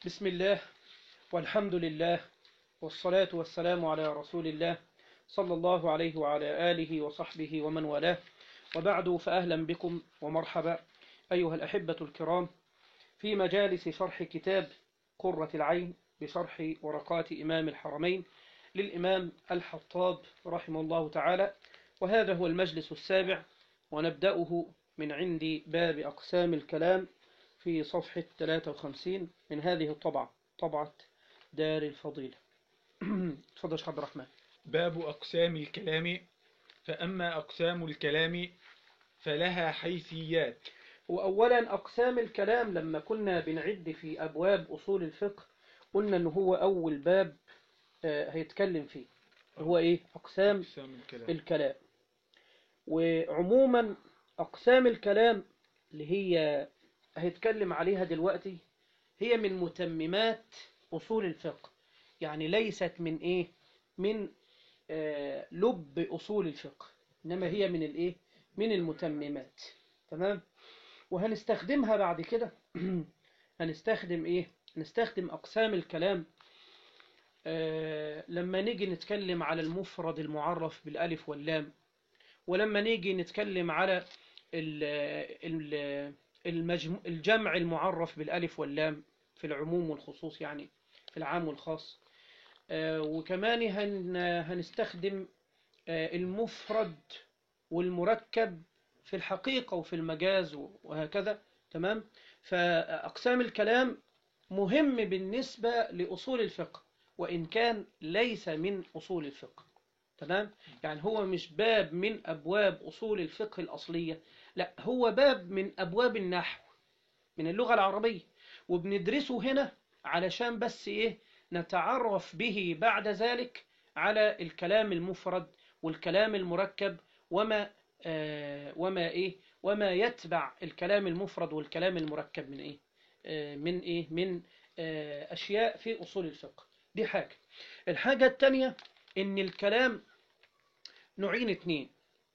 بسم الله والحمد لله والصلاة والسلام على رسول الله صلى الله عليه وعلى آله وصحبه ومن والاه وبعد فأهلا بكم ومرحبا أيها الأحبة الكرام في مجالس شرح كتاب قرة العين بشرح ورقات إمام الحرمين للإمام الحطاب رحمه الله تعالى وهذا هو المجلس السابع ونبدأه من عند باب أقسام الكلام في صفحة 53 من هذه الطبعة طبعة دار الفضيلة تفضل شيخ عبد الرحمن باب أقسام الكلام فأما أقسام الكلام فلها حيثيات وأولا أقسام الكلام لما كنا بنعد في أبواب أصول الفقه قلنا أنه هو أول باب آه، هيتكلم فيه هو إيه أقسام أقسام الكلام الكلام وعموما أقسام الكلام اللي هي هيتكلم عليها دلوقتي هي من متممات أصول الفقه يعني ليست من إيه من آه لب أصول الفقه إنما هي من الإيه من المتممات تمام وهنستخدمها بعد كده هنستخدم إيه هنستخدم أقسام الكلام آه لما نيجي نتكلم على المفرد المعرف بالألف واللام ولما نيجي نتكلم على ال ال المجمو الجمع المعرف بالألف واللام في العموم والخصوص يعني في العام والخاص آه، وكمان هن هنستخدم آه، المفرد والمركب في الحقيقة وفي المجاز وهكذا تمام فأقسام الكلام مهم بالنسبة لأصول الفقه وإن كان ليس من أصول الفقه تمام يعني هو مش باب من أبواب أصول الفقه الأصلية لا هو باب من أبواب النحو من اللغة العربية وبندرسه هنا علشان بس إيه نتعرف به بعد ذلك على الكلام المفرد والكلام المركب وما آه وما إيه وما يتبع الكلام المفرد والكلام المركب من إيه آه من إيه من آه أشياء في أصول الفقه دي حاجة الحاجة التانية إن الكلام نوعين اتنين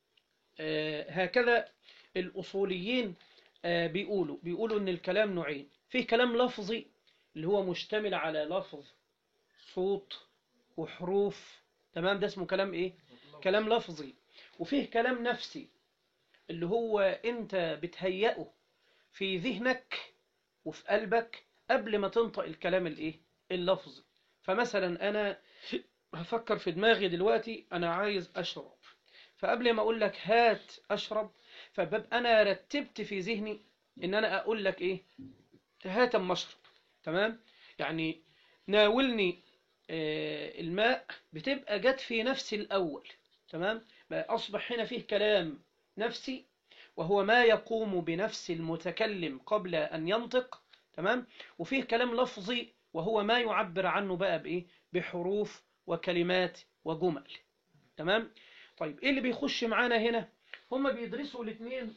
آه هكذا الأصوليين آه بيقولوا بيقولوا إن الكلام نوعين فيه كلام لفظي اللي هو مشتمل على لفظ صوت وحروف تمام ده اسمه كلام إيه كلام لفظي وفيه كلام نفسي اللي هو أنت بتهيئه في ذهنك وفي قلبك قبل ما تنطق الكلام الإيه اللفظي فمثلا أنا هفكر في دماغي دلوقتي أنا عايز أشرب فقبل ما أقول لك هات أشرب فببقى أنا رتبت في ذهني إن أنا أقول لك إيه هات أما أشرب تمام يعني ناولني آه الماء بتبقى جت في نفسي الأول تمام بقى أصبح هنا فيه كلام نفسي وهو ما يقوم بنفس المتكلم قبل أن ينطق تمام وفيه كلام لفظي وهو ما يعبر عنه بقى بإيه بحروف وكلمات وجمل تمام طيب ايه اللي بيخش معانا هنا هما بيدرسوا الاثنين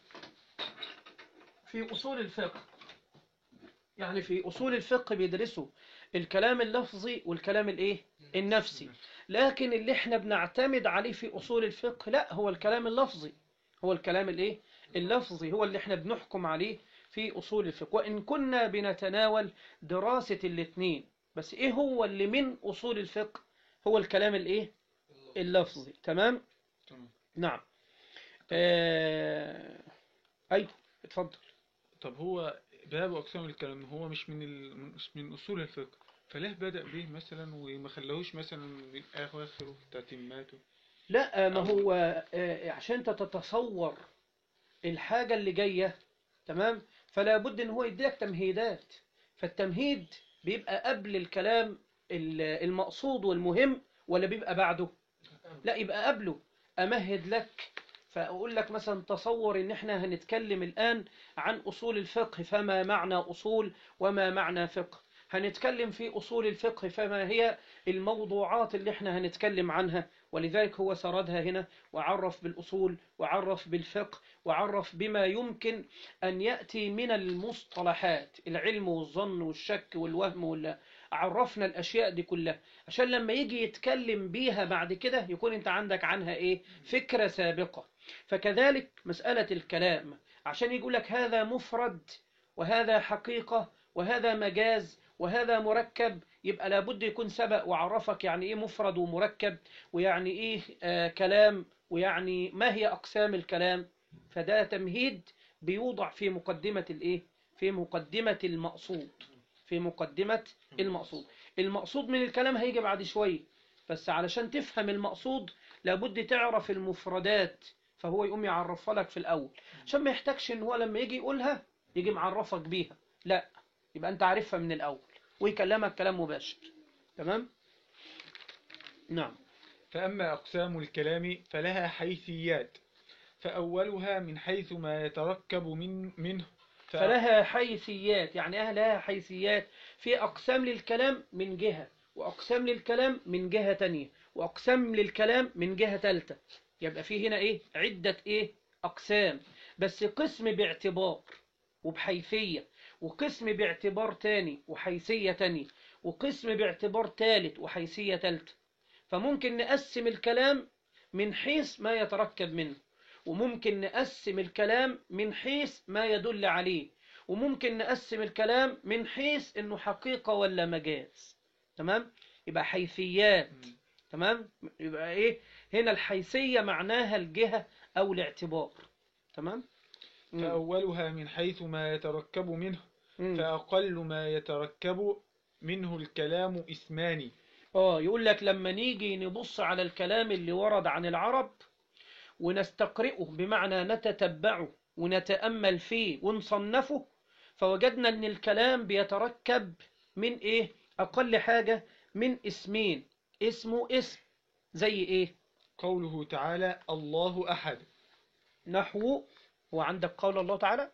في اصول الفقه يعني في اصول الفقه بيدرسوا الكلام اللفظي والكلام الايه النفسي لكن اللي احنا بنعتمد عليه في اصول الفقه لا هو الكلام اللفظي هو الكلام الايه اللفظي هو اللي احنا بنحكم عليه في اصول الفقه وان كنا بنتناول دراسة الاثنين بس ايه هو اللي من اصول الفقه هو الكلام الايه اللفظي تمام تمام نعم آه... ايوه اتفضل طب هو باب أقسام الكلام هو مش من ال... مش من أصول الفقه فليه بدأ به مثلا وما خلاهوش مثلا من آخره تتماته لا ما هو آه عشان انت تتصور الحاجة اللي جاية تمام فلا بد ان هو يديك تمهيدات فالتمهيد بيبقى قبل الكلام المقصود والمهم ولا بيبقى بعده لا يبقى قبله أمهد لك فأقول لك مثلا تصور إن إحنا هنتكلم الآن عن أصول الفقه فما معنى أصول وما معنى فقه هنتكلم في أصول الفقه فما هي الموضوعات اللي إحنا هنتكلم عنها ولذلك هو سردها هنا وعرف بالأصول وعرف بالفقه وعرف بما يمكن أن يأتي من المصطلحات العلم والظن والشك والوهم ولا عرفنا الأشياء دي كلها عشان لما يجي يتكلم بيها بعد كده يكون انت عندك عنها ايه فكرة سابقة فكذلك مسألة الكلام عشان يقول لك هذا مفرد وهذا حقيقة وهذا مجاز وهذا مركب يبقى لابد يكون سبق وعرفك يعني ايه مفرد ومركب ويعني ايه آه كلام ويعني ما هي اقسام الكلام فده تمهيد بيوضع في مقدمة الايه في مقدمة المقصود في مقدمة المقصود المقصود من الكلام هيجي بعد شوية بس علشان تفهم المقصود لابد تعرف المفردات فهو يقوم يعرفها لك في الأول عشان ما يحتاجش ان هو لما يجي يقولها يجي معرفك بيها لا يبقى انت عارفها من الأول ويكلمك كلام مباشر تمام نعم فأما أقسام الكلام فلها حيثيات فأولها من حيث ما يتركب من منه ف- فلها حيثيات يعني ايه لها حيثيات في أقسام للكلام من جهة وأقسام للكلام من جهة تانية وأقسام للكلام من جهة تالتة يبقى في هنا إيه عدة إيه أقسام بس قسم باعتبار وبحيثية وقسم باعتبار تاني وحيثية تانية وقسم باعتبار تالت وحيثية تالتة فممكن نقسم الكلام من حيث ما يتركب منه وممكن نقسم الكلام من حيث ما يدل عليه وممكن نقسم الكلام من حيث انه حقيقة ولا مجاز تمام يبقى حيثيات مم. تمام يبقى ايه هنا الحيثية معناها الجهة او الاعتبار تمام مم. فأولها من حيث ما يتركب منه مم. فأقل ما يتركب منه الكلام اسمان اه يقول لك لما نيجي نبص على الكلام اللي ورد عن العرب ونستقرئه بمعنى نتتبعه ونتأمل فيه ونصنفه فوجدنا ان الكلام بيتركب من ايه اقل حاجة من اسمين اسمه اسم زي ايه قوله تعالى الله أحد نحو وعندك قول الله تعالى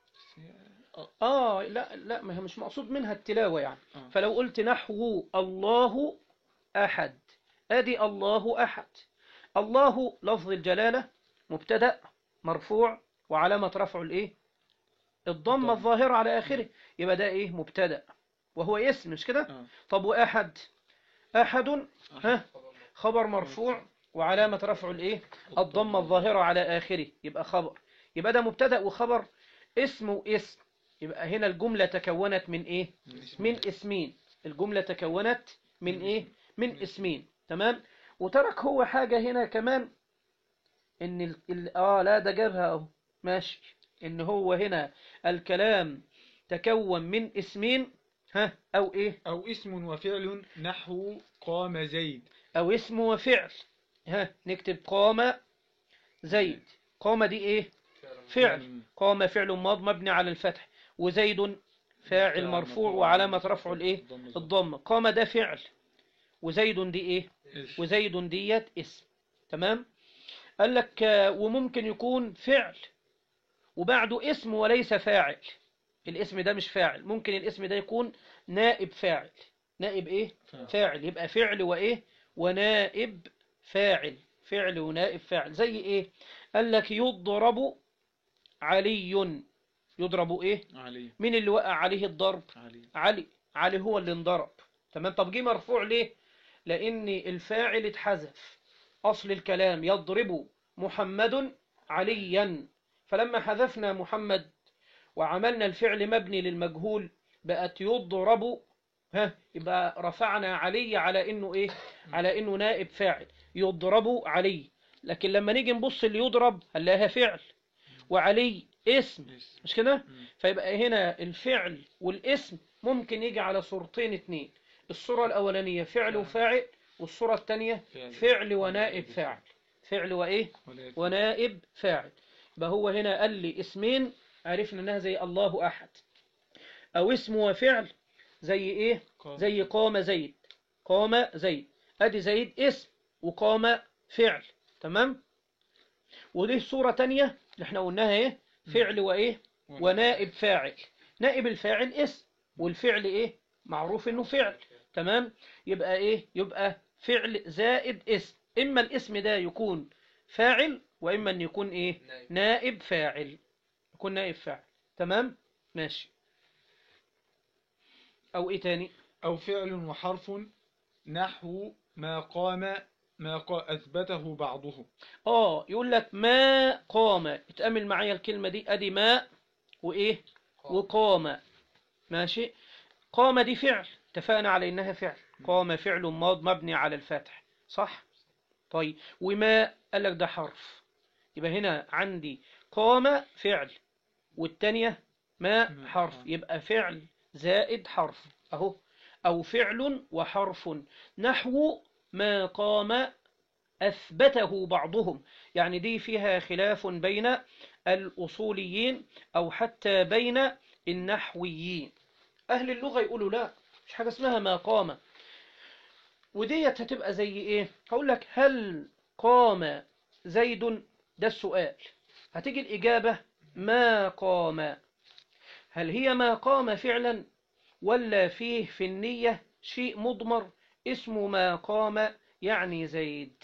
اه لا لا ما هي مش مقصود منها التلاوة يعني آه. فلو قلت نحو الله أحد أدي الله أحد الله لفظ الجلالة مبتدأ مرفوع وعلامة رفعه الإيه الضمة الضمة. الظاهرة على آخره يبقى ده إيه مبتدأ وهو اسم مش كده آه. طب وأحد أحد ها خبر مرفوع وعلامة رفعه الإيه الضمة الظاهرة على آخره يبقى خبر يبقى ده مبتدأ وخبر اسم واسم يبقى هنا الجملة تكونت من إيه من اسم من اسمين الجملة تكونت من ايه من اسمين تمام وترك هو حاجة هنا كمان ان ال... ال... اه لا ده جابها اهو ماشي ان هو هنا الكلام تكون من اسمين ها او ايه أو اسم وفعل نحو قام زيد او اسم وفعل ها نكتب قام زيد قام دي ايه فعل قام فعل ماض مبني على الفتح وزيد فاعل مرفوع وعلامة رفعه الايه الضمة قام ده فعل وزيد دي ايه اسم. وزيد ديت اسم تمام قال لك آه، وممكن يكون فعل وبعده اسم وليس فاعل الاسم ده مش فاعل ممكن الاسم ده يكون نائب فاعل نائب ايه فاعل. فاعل يبقى فعل وايه ونائب فاعل فعل ونائب فاعل زي ايه قال لك يضرب علي يضرب ايه علي مين اللي وقع عليه الضرب علي علي علي هو اللي انضرب تمام طب جه مرفوع ليه لان الفاعل اتحذف اصل الكلام يضرب محمد عليا فلما حذفنا محمد وعملنا الفعل مبني للمجهول بقت يضرب ها يبقى رفعنا علي على انه ايه على انه نائب فاعل يضرب علي لكن لما نيجي نبص اللي يضرب هنلاقيها فعل وعلي اسم اسم. مش كده مم. فيبقى هنا الفعل والاسم ممكن يجي على صورتين اتنين الصورة الأولانية فعل وفاعل والصورة الثانية فعل. فعل ونائب فاعل فعل وإيه ولا ونائب فاعل يبقى هو هنا قال لي اسمين عرفنا انها زي الله أحد أو اسم وفعل زي إيه قام. زي قام زيد قام زيد أدي زيد اسم وقام فعل تمام ودي صورة تانية اللي احنا قلناها ايه فعل وايه ونائب فاعل نائب الفاعل اسم والفعل ايه معروف انه فعل تمام يبقى ايه يبقى فعل زائد اسم اما الاسم ده يكون فاعل واما ان يكون ايه نائب فاعل يكون نائب فاعل تمام ماشي او ايه تاني أو فعل وحرف نحو ما قام ما قا أثبته بعضه اه يقول لك ما قام اتأمل معايا الكلمة دي ادي ما وايه وقام ماشي قام دي فعل اتفقنا على إنها فعل قام فعل ماض مبني على الفتح صح طيب وما قال لك ده حرف يبقى هنا عندي قام فعل والتانية ما ما حرف حرف. يبقى فعل زائد حرف أهو أو فعل وحرف نحو ما قام أثبته بعضهم يعني دي فيها خلاف بين الأصوليين أو حتى بين النحويين أهل اللغة يقولوا لا مش حاجة اسمها ما قام وديت هتبقى زي إيه هقول لك هل قام زيد ده السؤال هتيجي الإجابة ما قام هل هي ما قام فعلا ولا فيه في النية شيء مضمر اسمه ما قام يعني زيد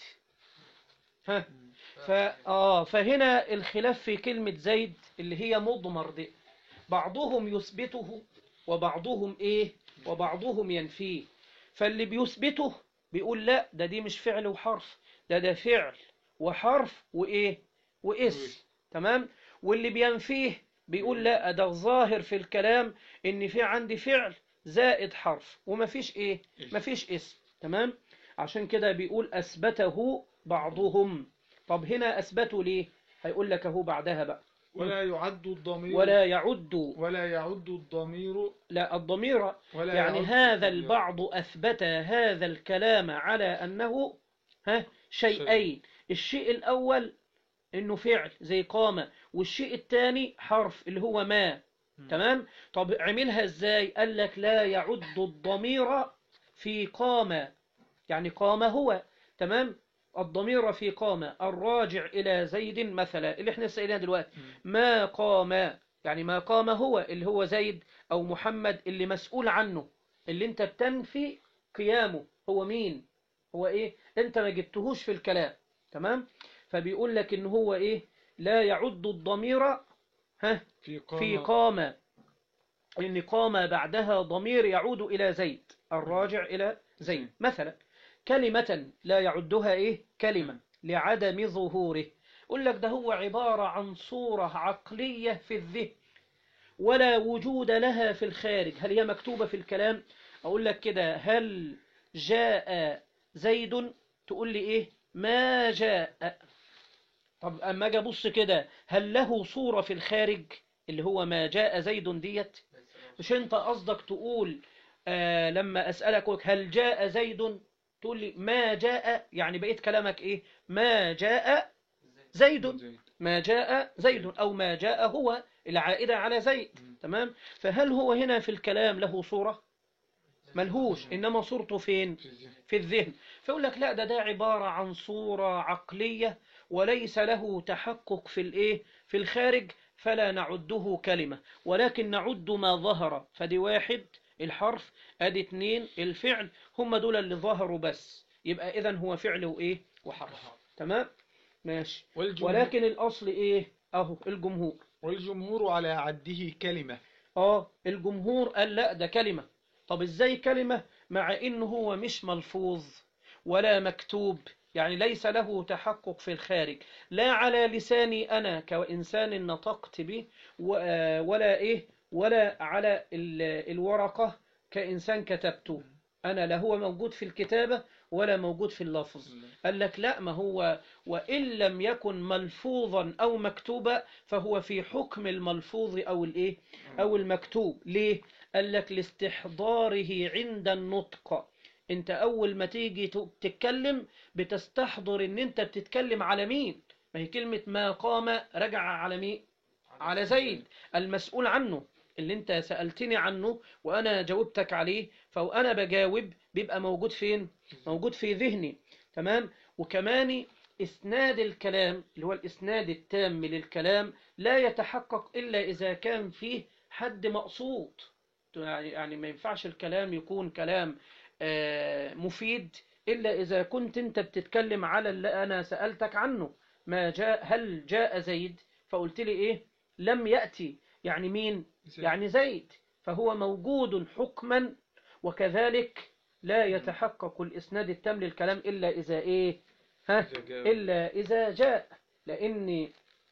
ها ف... آه فهنا الخلاف في كلمة زيد اللي هي مضمر دي بعضهم يثبته وبعضهم ايه وبعضهم ينفيه فاللي بيثبته بيقول لا ده دي مش فعل وحرف ده ده فعل وحرف وايه واسم تمام واللي بينفيه بيقول لا ده الظاهر في الكلام ان في عندي فعل زائد حرف ومفيش ايه مفيش اسم تمام عشان كده بيقول اثبته بعضهم طب هنا اثبته ليه هيقول لك اهو بعدها بقى ولا يعد الضمير ولا يعد ولا يعد الضمير لا الضمير ولا يعني يعد هذا الضمير. البعض أثبت هذا الكلام على أنه ها شيئين الشيء الأول إنه فعل زي قام والشيء الثاني حرف اللي هو ما مم. تمام طب عملها إزاي قال لك لا يعد الضمير في قام يعني قام هو تمام الضمير في قام الراجع إلى زيد مثلا اللي احنا سألنا دلوقتي مم. ما قام يعني ما قام هو اللي هو زيد أو محمد اللي مسؤول عنه اللي انت بتنفي قيامه هو مين هو ايه انت ما جبتهوش في الكلام تمام فبيقول لك ان هو ايه لا يعد الضمير ها في قام في قام ان قام بعدها ضمير يعود الى زيد الراجع الى زيد مثلا كلمة لا يعدها ايه كلمة لعدم ظهوره يقول لك ده هو عبارة عن صورة عقلية في الذهن ولا وجود لها في الخارج هل هي مكتوبة في الكلام أقول لك كده هل جاء زيد تقول لي إيه ما جاء طب أما أجي أبص كده هل له صورة في الخارج اللي هو ما جاء زيد ديت مش أنت قصدك تقول آه لما أسألك هل جاء زيد تقول لي ما جاء يعني بقيت كلامك إيه ما جاء زيد زيد. ما جاء زيد أو ما جاء هو العائدة على زيد مم. تمام فهل هو هنا في الكلام له صورة ملهوش إنما صورته فين في الذهن. في الذهن فيقول لك لا ده ده عبارة عن صورة عقلية وليس له تحقق في الإيه في الخارج فلا نعده كلمة ولكن نعد ما ظهر فدي واحد الحرف ادي اتنين الفعل هم دول اللي ظهروا بس يبقى إذن هو فعل وإيه وحرف تمام ماشي والجمهور, ولكن الأصل إيه أهو الجمهور والجمهور على عده كلمة آه الجمهور قال لا ده كلمة طب إزاي كلمة مع إنه هو مش ملفوظ ولا مكتوب يعني ليس له تحقق في الخارج لا على لساني أنا كإنسان نطقت به و- آه، ولا إيه ولا على ال- الورقة كإنسان كتبته أنا لا هو موجود في الكتابة ولا موجود في اللفظ قال لك لا ما هو وإن لم يكن ملفوظا أو مكتوبا فهو في حكم الملفوظ أو الإيه أو المكتوب ليه قال لك لاستحضاره عند النطق انت أول ما تيجي ت- تتكلم بتستحضر ان انت بتتكلم على مين ما هي كلمة ما قام رجع على مين على زيد المسؤول عنه اللي انت سألتني عنه وأنا جاوبتك عليه فأنا بجاوب بيبقى موجود فين موجود في ذهني تمام وكمان إسناد الكلام اللي هو الإسناد التام للكلام لا يتحقق إلا إذا كان فيه حد مقصود يعني يعني ما ينفعش الكلام يكون كلام آه، مفيد إلا إذا كنت أنت بتتكلم على اللي أنا سألتك عنه ما جاء هل جاء زيد فقلت لي إيه لم يأتي يعني مين زيد. يعني زيد فهو موجود حكما وكذلك لا يتحقق الإسناد التام للكلام إلا إذا إيه ها إذا جاء. إلا إذا جاء لأن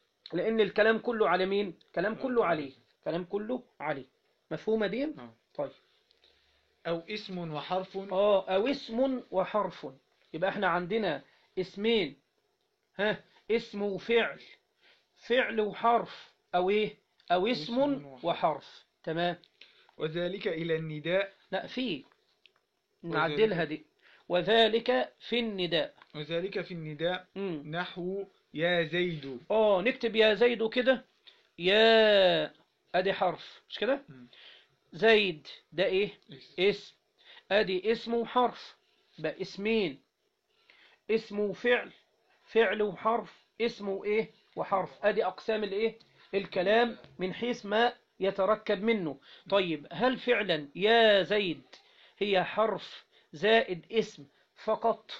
لأن الكلام كله على مين كلام كله عليه كلام كله عليه مفهومة دي نعم. طيب أو اسم وحرف اه او اسم وحرف يبقى احنا عندنا اسمين ها اسم وفعل فعل وحرف او ايه او اسم اسم وحرف. وحرف تمام وذلك إلى النداء لا في نعدلها دي وذلك في النداء وذلك في النداء مم. نحو يا زيد اه نكتب يا زيد كده يا ادي حرف مش كده مم. زيد ده ايه اسم. اسم ادي اسم وحرف بقى اسمين اسم وفعل فعل وحرف اسم وايه وحرف ادي اقسام الايه الكلام من حيث ما يتركب منه طيب هل فعلا يا زيد هي حرف زائد اسم فقط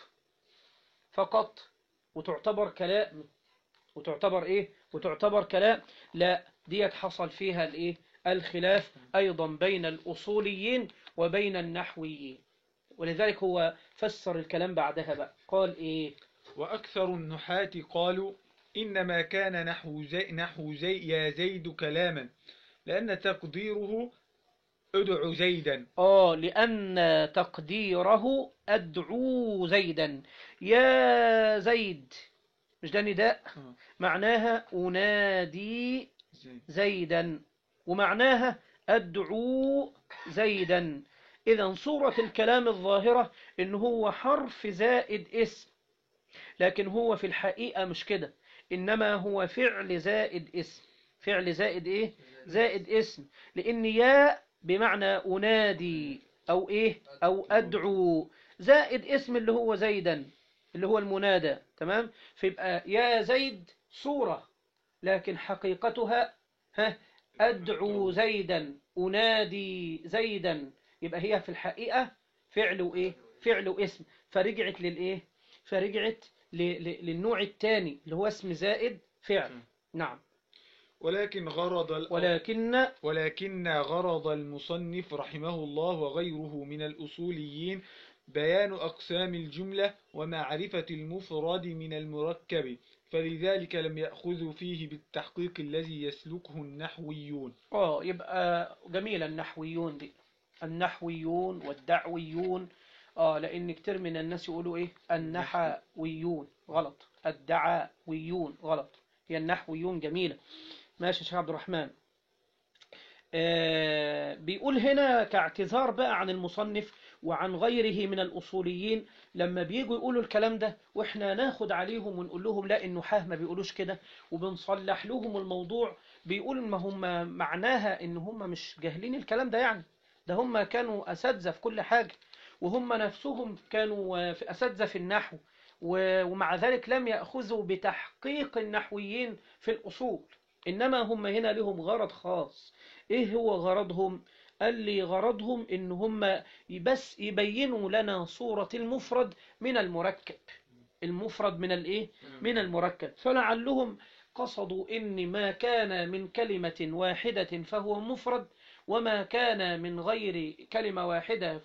فقط وتعتبر كلام وتعتبر ايه وتعتبر كلام لا ديت حصل فيها الايه الخلاف ايضا بين الاصوليين وبين النحويين ولذلك هو فسر الكلام بعدها بقى قال ايه وأكثر النحاة قالوا إنما كان نحو زي نحو زي يا زيد كلاما لأن تقديره ادع زيدا اه لان تقديره ادعو زيدا يا زيد مش ده نداء آه. معناها انادي زيد. زيدا ومعناها أدعو زيدا إذا صورة الكلام الظاهرة إن هو حرف زائد اسم لكن هو في الحقيقة مش كده إنما هو فعل زائد اسم فعل زائد إيه زائد اسم لأن يا بمعنى أنادي أو إيه أو أدعو زائد اسم اللي هو زيدا اللي هو المنادى تمام فيبقى يا زيد صورة لكن حقيقتها ها أدعو زيدا أنادي زيدا يبقى هي في الحقيقة فعل إيه فعل اسم فرجعت للإيه فرجعت ل- ل- للنوع الثاني اللي هو اسم زائد فعل نعم ولكن غرض ال- ولكن ولكن غرض المصنف رحمه الله وغيره من الأصوليين بيان أقسام الجملة ومعرفة المفرد من المركب فلذلك لم يأخذوا فيه بالتحقيق الذي يسلكه النحويون اه يبقى جميلة النحويون دي النحويون والدعويون اه لان كتير من الناس يقولوا ايه النحويون غلط الدعويون غلط هي النحويون جميلة ماشي يا شيخ عبد الرحمن آه بيقول هنا كاعتذار بقى عن المصنف وعن غيره من الأصوليين لما بييجوا يقولوا الكلام ده واحنا ناخد عليهم ونقول لهم لا النحاه ما بيقولوش كده وبنصلح لهم الموضوع بيقول ما هم معناها ان هم مش جاهلين الكلام ده يعني ده هم كانوا أساتذة في كل حاجة وهم نفسهم كانوا في أساتذة في النحو و- ومع ذلك لم يأخذوا بتحقيق النحويين في الأصول إنما هم هنا لهم غرض خاص إيه هو غرضهم؟ قال لي غرضهم إن هم بس يبينوا لنا صورة المفرد من المركب المفرد من الإيه؟ من المركب فلعلهم قصدوا إن ما كان من كلمة واحدة فهو مفرد وما كان من غير كلمة واحدة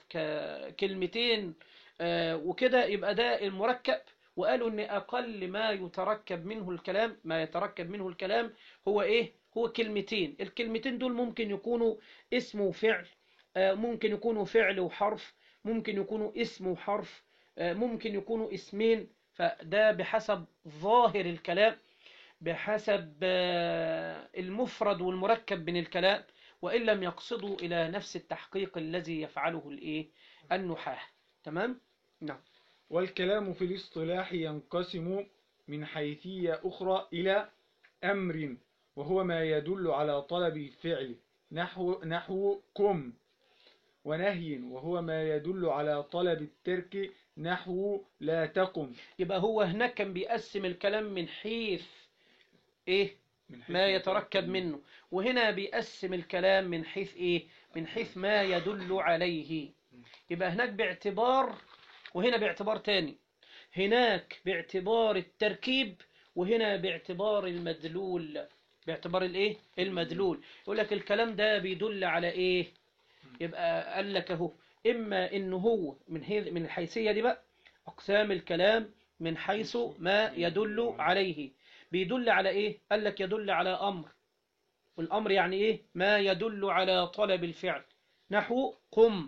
ككلمتين آه، وكده يبقى ده المركب وقالوا ان اقل ما يتركب منه الكلام ما يتركب منه الكلام هو ايه هو كلمتين الكلمتين دول ممكن يكونوا اسم وفعل آه، ممكن يكونوا فعل وحرف ممكن يكونوا اسم وحرف آه، ممكن يكونوا اسمين فده بحسب ظاهر الكلام بحسب آه، المفرد والمركب من الكلام وإن لم يقصدوا إلى نفس التحقيق الذي يفعله الإيه النحاة تمام نعم والكلام في الاصطلاح ينقسم من حيثية أخرى إلى أمر وهو ما يدل على طلب الفعل نحو, نحو كم ونهي وهو ما يدل على طلب الترك نحو لا تقم يبقى هو هناك كان بيقسم الكلام من حيث إيه من حيث ما يتركب منه وهنا بيقسم الكلام من حيث إيه من حيث ما يدل عليه يبقى هناك باعتبار وهنا باعتبار تاني هناك باعتبار التركيب وهنا باعتبار المدلول باعتبار الايه المدلول يقول لك الكلام ده بيدل على ايه يبقى قال لك اهو اما ان هو من هي من الحيثيه دي بقى اقسام الكلام من حيث ما يدل عليه بيدل على ايه قال لك يدل على امر والامر يعني ايه ما يدل على طلب الفعل نحو قم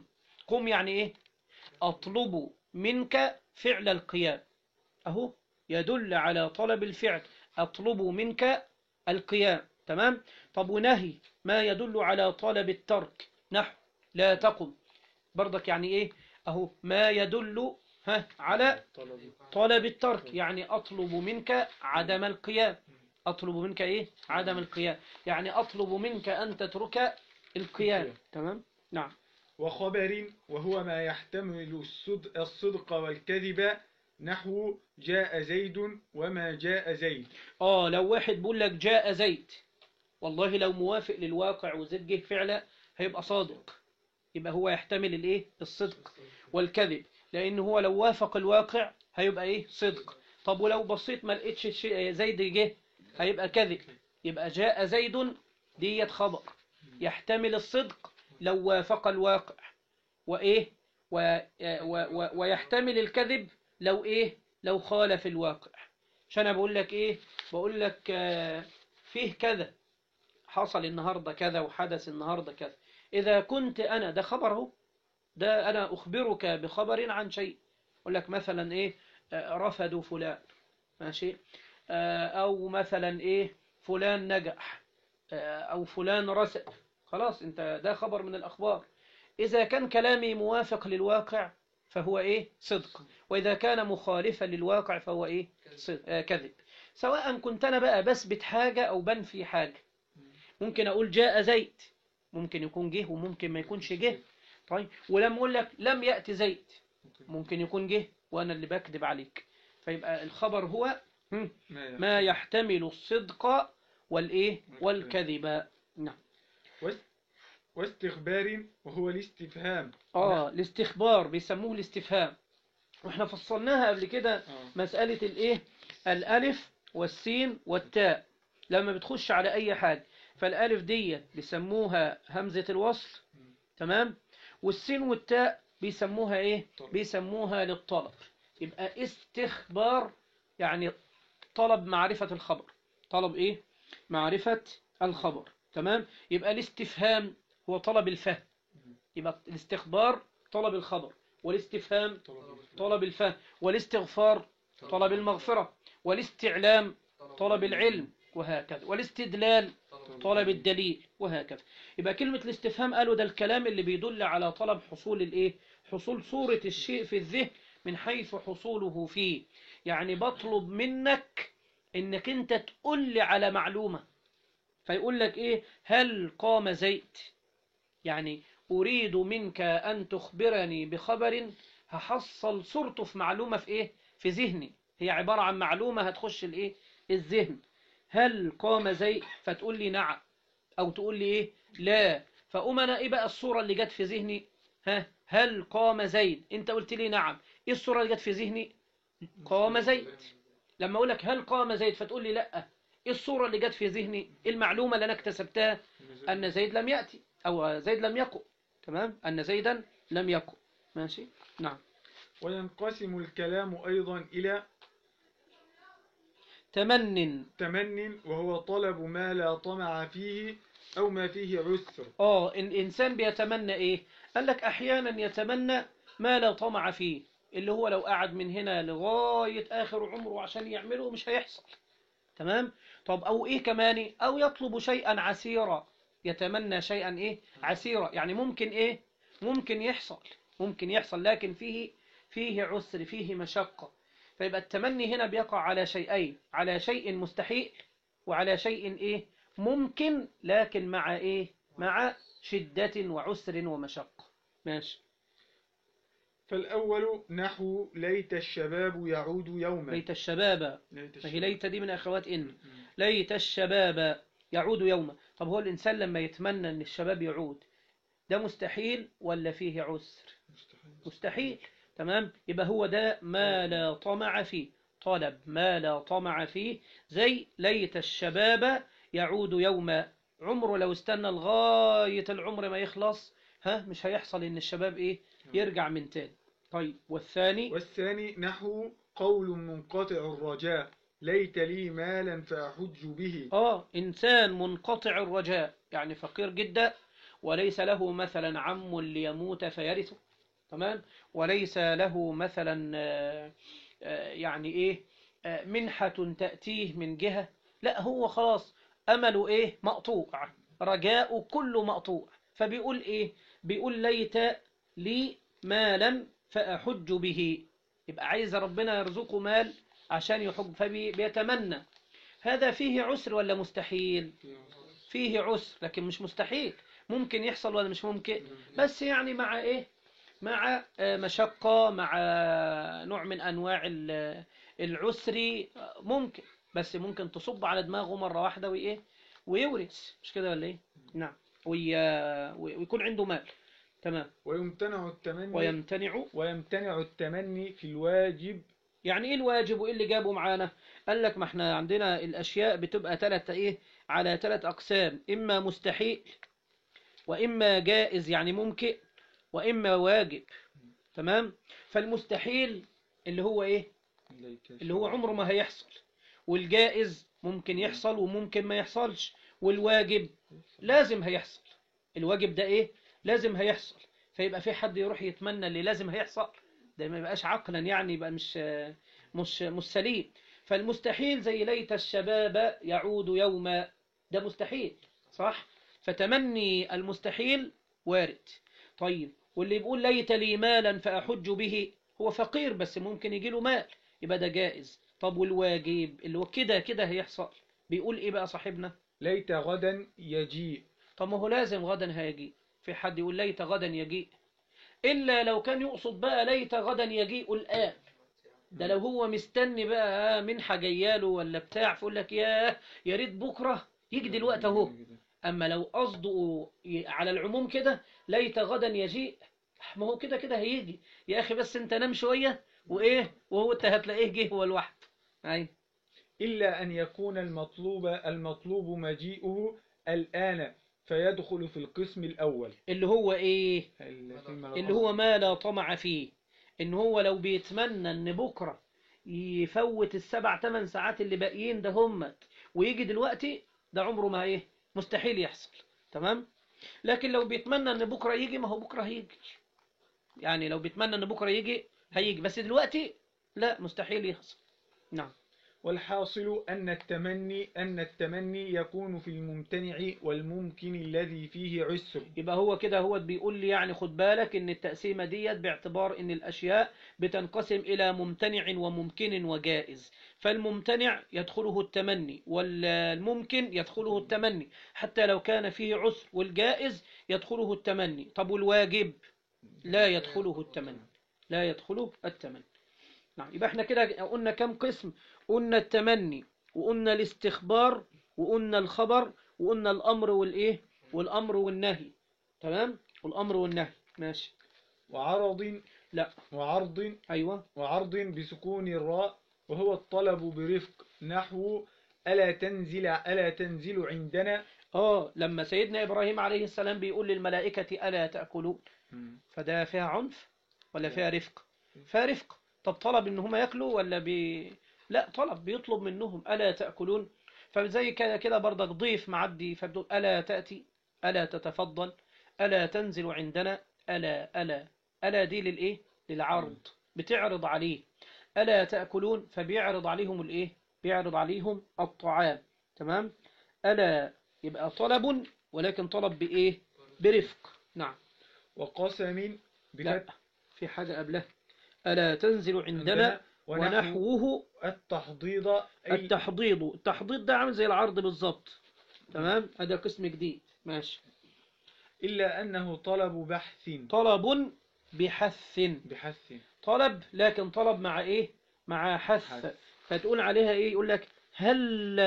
قم يعني إيه أطلب منك فعل القيام أهو يدل على طلب الفعل أطلب منك القيام تمام طب ونهي ما يدل على طلب الترك نحو لا تقم برضك يعني إيه أهو ما يدل ها على طلب طلب الترك يعني أطلب منك عدم القيام أطلب منك إيه عدم القيام يعني أطلب منك أن تترك القيام القيام. تمام نعم وخبر وهو ما يحتمل الصدق, الصدق والكذب نحو جاء زيد وما جاء زيد آه لو واحد بيقول لك جاء زيد والله لو موافق للواقع وزيد جه فعلا هيبقى صادق يبقى هو يحتمل الايه الصدق والكذب لان هو لو وافق الواقع هيبقى ايه صدق طب ولو بصيت ما لقيتش الشيء- زيد جه هيبقى كذب يبقى جاء زيد ديت خبر يحتمل الصدق لو وافق الواقع وايه و و و ويحتمل الكذب لو ايه لو خالف الواقع عشان انا بقول لك ايه بقول لك آه، فيه كذا حصل النهارده كذا وحدث النهارده كذا اذا كنت انا ده خبر اهو ده انا اخبرك بخبر عن شيء اقول لك مثلا ايه آه، رفضوا فلان ماشي آه، او مثلا ايه فلان نجح آه، او فلان رسب خلاص انت ده خبر من الاخبار اذا كان كلامي موافق للواقع فهو ايه صدق واذا كان مخالفا للواقع فهو ايه صدق آه كذب سواء كنت انا بقى بثبت حاجه او بنفي حاجه ممكن اقول جاء زيد ممكن يكون جه وممكن ما يكنش جه طيب ولما اقول لك لم ياتي زيد ممكن يكون جه وانا اللي بكذب عليك فيبقى الخبر هو هم، ما يحتمل الصدق والايه والكذب نعم واستخبار وهو الاستفهام اه الاستخبار بيسموه الاستفهام واحنا فصلناها قبل كده آه. مسألة الايه الالف والسين والتاء لما بتخش على اي حاجة فالالف دي بيسموها همزة الوصل تمام والسين والتاء بيسموها ايه طلب. بيسموها للطلب يبقى استخبار يعني طلب معرفة الخبر طلب ايه معرفة الخبر تمام يبقى الاستفهام هو طلب الفهم يبقى الاستخبار طلب الخبر والاستفهام طلب الفهم والاستغفار طلب المغفرة والاستعلام طلب العلم وهكذا والاستدلال طلب الدليل وهكذا يبقى كلمة الاستفهام قالوا ده الكلام اللي بيدل على طلب حصول الايه حصول صورة الشيء في الذهن من حيث حصوله فيه يعني بطلب منك انك انت تقول لي على معلومة فيقول لك ايه هل قام زيد يعني اريد منك ان تخبرني بخبر هحصل صورته في معلومة في ايه في ذهني هي عبارة عن معلومة هتخش الايه الذهن هل قام زيد فتقول لي نعم او تقول لي ايه لا فاقوم انا ايه بقى الصورة اللي جت في ذهني ها هل قام زيد انت قلت لي نعم ايه الصورة اللي جت في ذهني قام زيد لما اقول لك هل قام زيد فتقول لي لا ايه الصورة اللي جت في ذهني إيه المعلومة اللي انا اكتسبتها ان زيد لم يأتي او زيد لم يقم تمام ان زيدا لم يقم ماشي نعم وينقسم الكلام أيضا إلى تمن تمن وهو طلب ما لا طمع فيه أو ما فيه عسر اه الانسان بيتمنى ايه قال لك احيانا يتمنى ما لا طمع فيه اللي هو لو قعد من هنا لغاية اخر عمره عشان يعمله مش هيحصل تمام طب او ايه كمان او يطلب شيئا عسيرا يتمنى شيئا ايه عسيرا يعني ممكن ايه ممكن يحصل ممكن يحصل لكن فيه فيه عسر فيه مشقة فيبقى التمني هنا بيقع على شيئين على شيء مستحيل وعلى شيء ايه ممكن لكن مع ايه مع شدة وعسر ومشقة ماشي فالأول نحو ليت الشباب يعود يوما ليت الشباب ليت فهي ليت دي من أخوات إن ليت الشباب يعود يوما طب هو الإنسان لما يتمنى أن الشباب يعود ده مستحيل ولا فيه عسر مستحيل تمام يبقى هو ده ما لا طمع فيه طلب ما لا طمع فيه زي ليت الشباب يعود يوما عمره لو استنى لغاية العمر ما يخلص ها مش هيحصل ان الشباب ايه يرجع من تاني طيب والثاني والثاني نحو قول منقطع الرجاء ليت لي مالا فأحج به اه انسان منقطع الرجاء يعني فقير جدا وليس له مثلا عم ليموت فيرثه تمام وليس له مثلا آه، آه، يعني ايه آه، منحة تأتيه من جهة لا هو خلاص أمله ايه مقطوع رجاء كله مقطوع فبيقول ايه بيقول ليت لي مالا فأحج به يبقى عايز ربنا يرزقه مال عشان يحج فبيتمنى هذا فيه عسر ولا مستحيل فيه عسر لكن مش مستحيل ممكن يحصل ولا مش ممكن بس يعني مع ايه مع آه، مشقة مع نوع من انواع ال- العسر آه، ممكن بس ممكن تصب على دماغه مرة واحدة وايه ويورث مش كده ولا ايه نعم وي- ويكون عنده مال تمام ويمتنع التمني ويمتنع ويمتنع التمني في الواجب يعني ايه الواجب وايه اللي جابه معانا قال لك ما احنا عندنا الاشياء بتبقى ثلاث ايه على ثلاث اقسام اما مستحيل واما جائز يعني ممكن واما واجب تمام فالمستحيل اللي هو ايه اللي هو عمره ما هيحصل والجائز ممكن يحصل وممكن ما يحصلش والواجب لازم هيحصل الواجب ده ايه لازم هيحصل فيبقى في حد يروح يتمنى اللي لازم هيحصل ده ما يبقاش عقلا يعني يبقى مش مش مش سليم فالمستحيل زي ليت الشباب يعود يوما ده مستحيل صح فتمني المستحيل وارد طيب واللي بيقول ليت لي مالا فأحج به هو فقير بس ممكن يجي له مال يبقى ده جائز طب والواجب اللي هو كده كده هيحصل بيقول ايه بقى صاحبنا ليت غدا يجيء طب ما هو لازم غدا هيجي في حد يقول ليت غدا يجيء إلا لو كان يقصد بقى ليت غدا يجيء الآن ده لو هو مستني بقى منحة جياله ولا بتاع فيقول لك ياه يا ريت بكرة يجي دلوقتي اهو أما لو قصده ي- على العموم كده ليت غدا يجيء ما هو كده كده هيجي يا أخي بس أنت نام شوية وإيه وهو أنت هتلاقيه جه هو لوحده أي إلا أن يكون المطلوب المطلوب مجيئه الآن فيدخل في القسم الأول اللي هو إيه ال- فيما لا اللي هو ما لا طمع فيه ان هو لو بيتمنى ان بكرة يفوت السبع ثمان ساعات اللي باقيين ده همت ويجي دلوقتي ده عمره ما ايه مستحيل يحصل تمام لكن لو بيتمنى ان بكرة يجي ما هو بكرة هيجي يعني لو بيتمنى ان بكرة يجي هيجي بس دلوقتي لا مستحيل يحصل نعم والحاصل أن التمني أن التمني يكون في الممتنع والممكن الذي فيه عسر يبقى هو كده هو بيقول لي يعني خد بالك ان التقسيمة ديت باعتبار ان الاشياء بتنقسم الى ممتنع وممكن وجائز فالممتنع يدخله التمني والممكن يدخله التمني حتى لو كان فيه عسر والجائز يدخله التمني طب والواجب لا يدخله التمني لا يدخله التمني نعم يبقى احنا كده قلنا كم قسم قلنا التمني وقلنا الاستخبار وقلنا الخبر وقلنا الامر والايه والامر والنهي تمام والامر والنهي ماشي وعرض لا وعرض ايوه وعرض بسكون الراء وهو الطلب برفق نحو ألا تنزل ألا تنزل عندنا اه لما سيدنا ابراهيم عليه السلام بيقول للملائكه الا تاكلون فده فيها عنف ولا فيها رفق فيها رفق طب طلب ان هم ياكلوا ولا بي لا طلب بيطلب منهم الا تاكلون فزي كده كده برضك ضيف معدي فبتقول الا تاتي الا تتفضل الا تنزل عندنا الا الا الا دي للايه للعرض بتعرض عليه الا تاكلون فبيعرض عليهم الايه بيعرض عليهم الطعام تمام الا يبقى طلب ولكن طلب بايه برفق نعم وقسم لا بفتح في حاجة قبلها ألا تنزل عندنا عندنا ونحوه التحضيض أي التحضيض التحضيض ده عامل زي العرض بالظبط تمام هذا قسم جديد ماشي إلا أنه طلب بحث طلب بحث بحث طلب لكن طلب مع ايه مع حث حث. فتقول عليها ايه يقول لك هل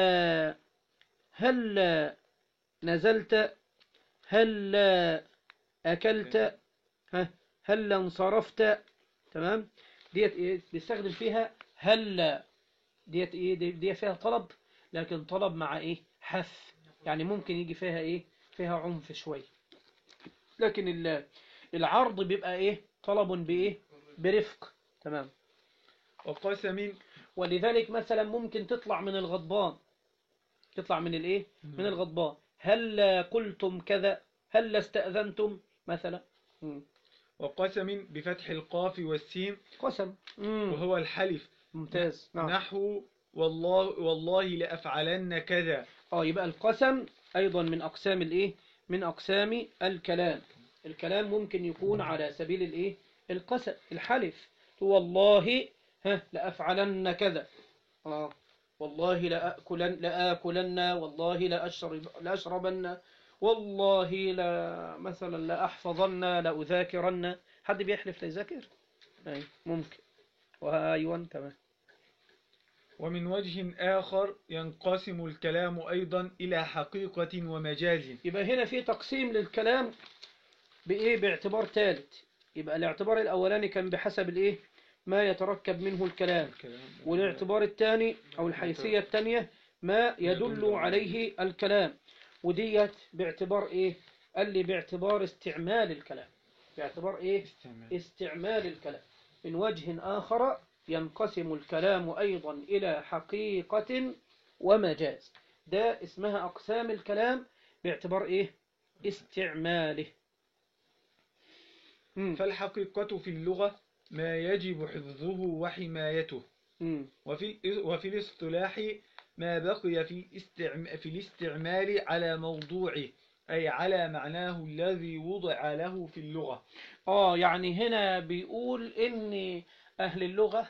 هل نزلت هل اكلت ها هل انصرفت تمام ديت ايه بيستخدم فيها هل ديت ايه دي, دي فيها طلب لكن طلب مع ايه حث يعني ممكن يجي فيها ايه فيها عنف شويه لكن ال- العرض بيبقى ايه طلب بايه برفق تمام وقسم ولذلك مثلا ممكن تطلع من الغضبان تطلع من الايه من الغضبان هل قلتم كذا هل استأذنتم مثلا مم. وقسم بفتح القاف والسين قسم مم. وهو الحلف ممتاز نعم نحو والله والله لأفعلن كذا اه يبقى القسم ايضا من اقسام الايه من اقسام الكلام الكلام ممكن يكون على سبيل الايه القسم الحلف والله ها لافعلن كذا اه والله لأكلن لآكلن والله لأشرب لأشربن والله لا مثلا لأحفظن لأذاكرن حد بيحلف ليذاكر أي ممكن وأيوة تمام ومن وجه آخر ينقسم الكلام أيضا إلى حقيقة ومجاز يبقى هنا في تقسيم للكلام بإيه باعتبار ثالث يبقى الاعتبار الأولاني كان بحسب الإيه ما يتركب منه الكلام والاعتبار الثاني أو الحيثية الثانية ما يدل عليه الكلام وديت باعتبار إيه قال لي باعتبار استعمال الكلام باعتبار إيه استعمال الكلام من وجه آخر ينقسم الكلام أيضا إلى حقيقة ومجاز ده اسمها أقسام الكلام باعتبار إيه استعماله مم. فالحقيقة في اللغة ما يجب حفظه وحمايته مم. وفي وفي الاصطلاح ما بقي في استعم في الاستعمال على موضوعه أي على معناه الذي وضع له في اللغة آه يعني هنا بيقول إن أهل اللغة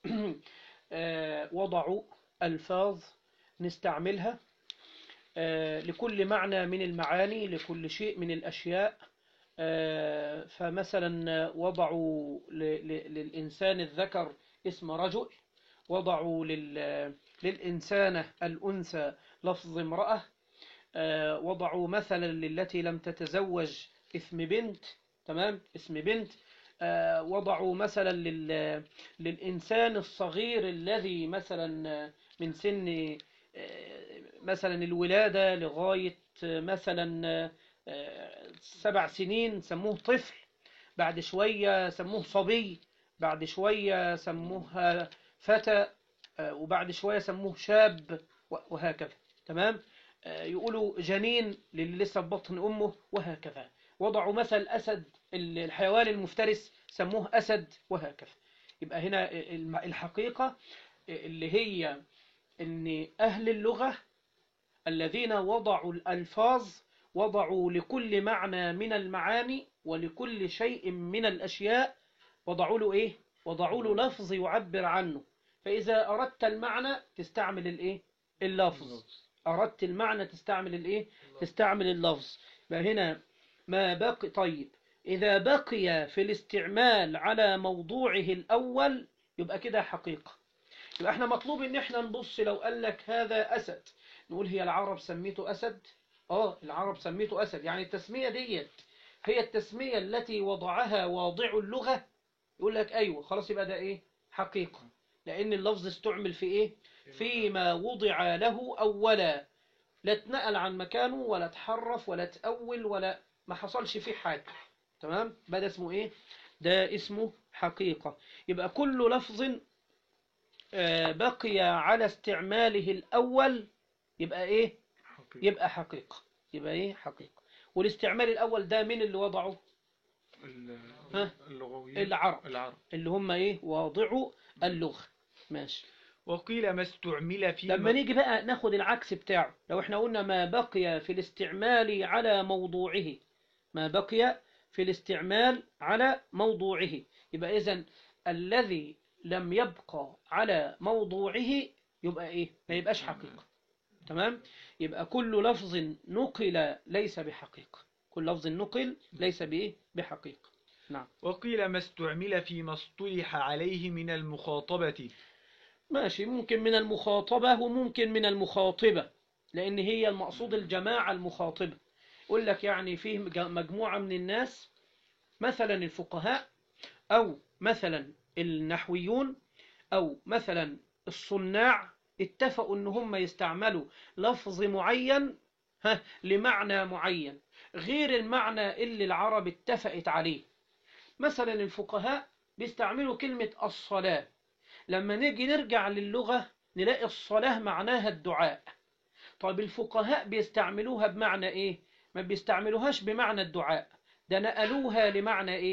آه، وضعوا ألفاظ نستعملها آه، لكل معنى من المعاني لكل شيء من الأشياء آه، فمثلا وضعوا ل- ل- للإنسان الذكر اسم رجل وضعوا لل- للإنسانة الأنثى لفظ امرأة آه، وضعوا مثلا للتي لم تتزوج اسم بنت تمام اسم بنت آه، وضعوا مثلا لل- للإنسان الصغير الذي مثلا آه، من سن آه، مثلا الولادة لغاية آه، مثلا آه، آه، سبع سنين سموه طفل بعد شوية سموه صبي بعد شوية سموه فتى آه، وبعد شوية سموه شاب و- وهكذا تمام آه، يقولوا جنين للي لسه في بطن أمه وهكذا وضعوا مثل أسد ال- الحيوان المفترس سموه أسد وهكذا يبقى هنا الم- الحقيقة اللي هي أن أهل اللغة الذين وضعوا الألفاظ وضعوا لكل معنى من المعاني ولكل شيء من الأشياء وضعوا له إيه؟ وضعوا له لفظ يعبر عنه فإذا أردت المعنى تستعمل الإيه؟ اللفظ أردت المعنى تستعمل الإيه؟ تستعمل اللفظ فهنا ما بقي طيب إذا بقي في الاستعمال على موضوعه الأول يبقى كده حقيقة يبقى احنا مطلوب ان احنا نبص لو قال لك هذا أسد نقول هي العرب سميته أسد اه العرب سميته أسد يعني التسمية ديت هي التسمية التي وضعها واضع اللغة يقول لك أيوة خلاص يبقى ده إيه حقيقة لأن اللفظ استعمل في إيه فيما وضع له أولا لا اتنقل عن مكانه ولا اتحرف ولا تأول ولا ما حصلش فيه حاجة تمام بقى ده اسمه ايه ده اسمه حقيقة يبقى كل لفظ آه، بقي على استعماله الأول يبقى ايه يبقى حقيقة يبقى ايه حقيقة والاستعمال الأول ده مين اللي وضعه ها؟ اللغويين العرب العرب اللي هم ايه واضعوا اللغة ماشي وقيل ما استعمل في لما نيجي بقى ناخد العكس بتاعه لو احنا قلنا ما بقي في الاستعمال على موضوعه ما بقي في الاستعمال على موضوعه يبقى إذن الذي لم يبقى على موضوعه يبقى إيه ما يبقاش حقيقة تمام يبقى كل لفظ نقل ليس بحقيقة كل لفظ نقل ليس بإيه بحقيقة نعم وقيل ما استعمل فيما اصطلح عليه من المخاطبة ماشي ممكن من المخاطبة وممكن من المخاطبة لأن هي المقصود الجماعة المخاطبة يقول لك يعني فيه مج- مجموعة من الناس مثلا الفقهاء أو مثلا النحويون أو مثلا الصناع اتفقوا ان هم يستعملوا لفظ معين ها لمعنى معين غير المعنى اللي العرب اتفقت عليه مثلا الفقهاء بيستعملوا كلمة الصلاة لما نيجي نرجع للغة نلاقي الصلاة معناها الدعاء طيب الفقهاء بيستعملوها بمعنى ايه ما بيستعملوهاش بمعنى الدعاء ده نقلوها لمعنى ايه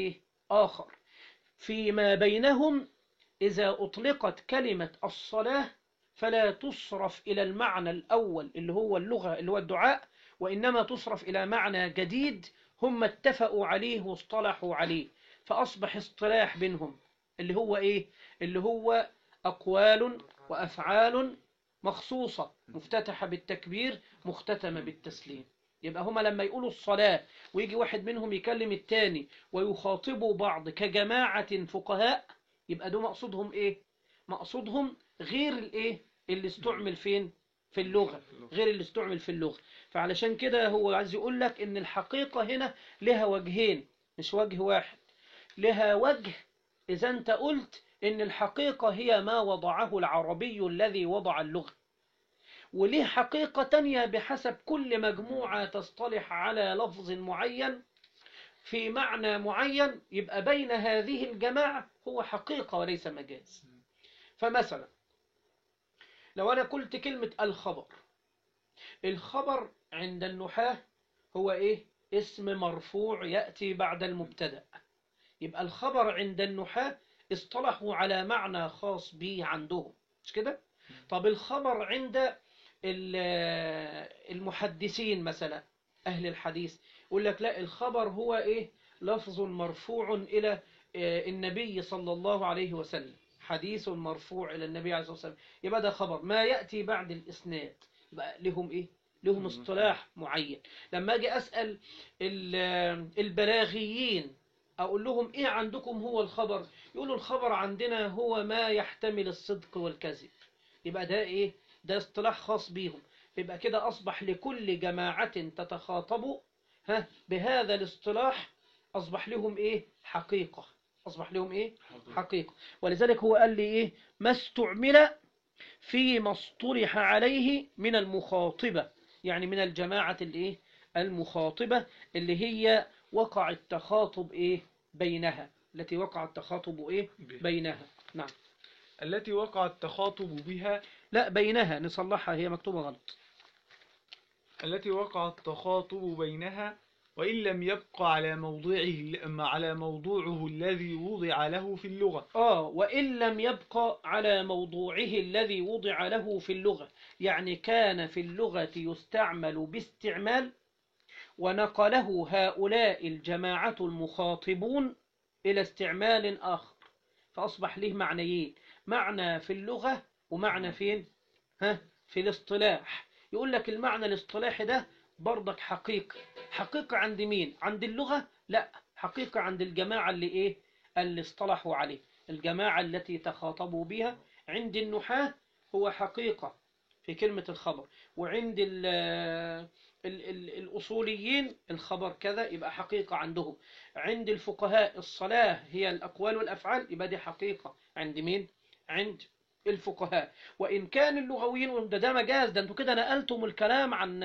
آخر فيما بينهم إذا أطلقت كلمة الصلاة فلا تصرف إلى المعنى الأول اللي هو اللغة اللي هو الدعاء وإنما تصرف إلى معنى جديد هم اتفقوا عليه واصطلحوا عليه فأصبح اصطلاح بينهم اللي هو إيه؟ اللي هو أقوال وأفعال مخصوصة مفتتحة بالتكبير مختتمة بالتسليم يبقى هما لما يقولوا الصلاة ويجي واحد منهم يكلم التاني ويخاطبوا بعض كجماعة فقهاء يبقى ده مقصودهم ايه مقصودهم غير الايه اللي استعمل فين في اللغة غير اللي استعمل في اللغة فعلشان كده هو عايز يقول لك ان الحقيقة هنا لها وجهين مش وجه واحد لها وجه اذا انت قلت ان الحقيقة هي ما وضعه العربي الذي وضع اللغة وليه حقيقة تانية بحسب كل مجموعة تصطلح على لفظ معين في معنى معين يبقى بين هذه الجماعة هو حقيقة وليس مجاز فمثلا لو أنا قلت كلمة الخبر الخبر عند النحاة هو إيه اسم مرفوع يأتي بعد المبتدأ يبقى الخبر عند النحاة اصطلحوا على معنى خاص به عندهم مش كده طب الخبر عند المحدثين مثلا أهل الحديث يقول لك لا الخبر هو إيه لفظ مرفوع إلى النبي صلى الله عليه وسلم حديث مرفوع إلى النبي عليه الصلاة والسلام يبقى ده خبر ما يأتي بعد الإسناد يبقى لهم إيه لهم اصطلاح معين لما أجي أسأل البلاغيين أقول لهم إيه عندكم هو الخبر يقولوا الخبر عندنا هو ما يحتمل الصدق والكذب يبقى ده إيه ده اصطلاح خاص بيهم يبقى كده أصبح لكل جماعة تتخاطب ها بهذا الاصطلاح أصبح لهم إيه حقيقة أصبح لهم إيه حقيقة ولذلك هو قال لي إيه ما استعمل فيما اصطلح عليه من المخاطبة يعني من الجماعة الإيه المخاطبة اللي هي وقع التخاطب إيه بينها التي وقع التخاطب إيه بينها نعم التي وقع التخاطب بها لا بينها نصلحها هي مكتوبة غلط التي وقع التخاطب بينها وإن لم يبقى على موضعه على موضوعه الذي وضع له في اللغة آه وإن لم يبقى على موضوعه الذي وضع له في اللغة يعني كان في اللغة يستعمل باستعمال ونقله هؤلاء الجماعة المخاطبون إلى استعمال آخر فأصبح له معنيين معنى في اللغة ومعنى فين ها في الاصطلاح يقول لك المعنى الاصطلاحي ده برضك حقيقة حقيقة عند مين عند اللغة لا حقيقة عند الجماعة اللي ايه اللي اصطلحوا عليه الجماعة التي تخاطبوا بها عند النحاة هو حقيقة في كلمة الخبر وعند ال ال ال الأصوليين الخبر كذا يبقى حقيقة عندهم عند الفقهاء الصلاة هي الأقوال والأفعال يبقى دي حقيقة عند مين عند الفقهاء وإن كان اللغويين ده, ده مجاز ده انتوا كده نقلتم الكلام عن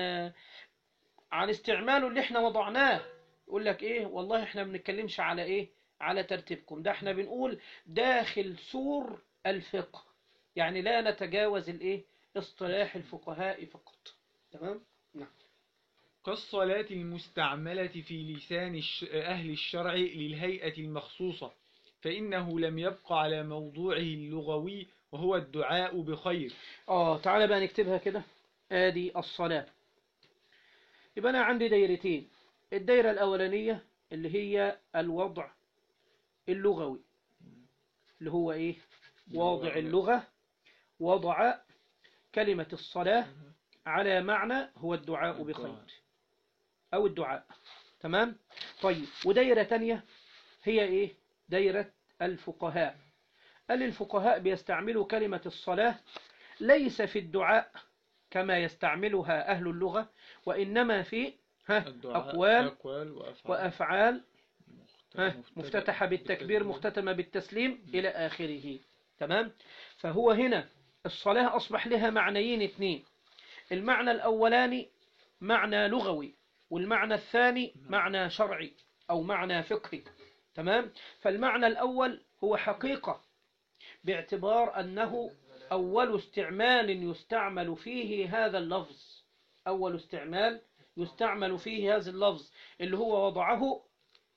عن استعماله اللي احنا وضعناه يقول لك ايه والله احنا ما بنتكلمش على ايه على ترتيبكم ده احنا بنقول داخل سور الفقه يعني لا نتجاوز الايه اصطلاح الفقهاء فقط تمام نعم كالصلاة المستعملة في لسان الش... أهل الشرع للهيئة المخصوصة فإنه لم يبق على موضوعه اللغوي وهو الدعاء بخير اه تعالى بقى نكتبها كده ادي الصلاة يبقى أنا عندي دايرتين الدايرة الأولانية اللي هي الوضع اللغوي اللي هو إيه واضع اللغة وضع كلمة الصلاة على معنى هو الدعاء بخير أو الدعاء تمام طيب ودايرة تانية هي إيه دايرة الفقهاء قال الفقهاء بيستعملوا كلمة الصلاة ليس في الدعاء كما يستعملها أهل اللغة وإنما في ها أقوال أقوال وأفعال, وأفعال ها مفتتحة بالتكبير مختتمة بالتسليم إلى آخره تمام فهو هنا الصلاة أصبح لها معنيين اثنين المعنى الأولاني معنى لغوي والمعنى الثاني معنى شرعي أو معنى فقهي تمام فالمعنى الأول هو حقيقة باعتبار أنه أول استعمال يستعمل فيه هذا اللفظ أول استعمال يستعمل فيه هذا اللفظ اللي هو وضعه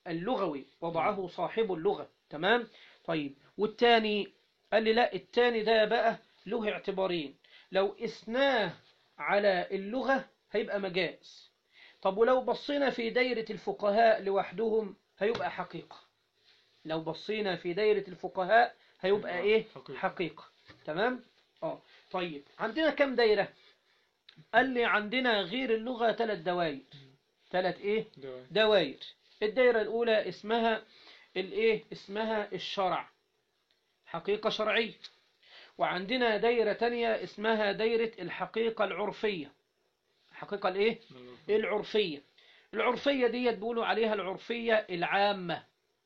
اللغوي وضعه صاحب اللغة تمام طيب والتاني قال لي لا التاني ده بقى له اعتبارين لو اسناه على اللغة هيبقى مجاز طب ولو بصينا في دايرة الفقهاء لوحدهم هيبقى حقيقة لو بصينا في دايرة الفقهاء هيبقى ايه حقيقة. حقيقة تمام اه طيب عندنا كم دايرة قال لي عندنا غير اللغة ثلاث دوائر ثلاث ايه ده دوائر الدايرة الأولى اسمها الايه اسمها الشرع حقيقة شرعية وعندنا دايرة تانية اسمها دايرة الحقيقة العرفية الحقيقة الايه العرفية العرفية ديت بيقولوا عليها العرفية العامة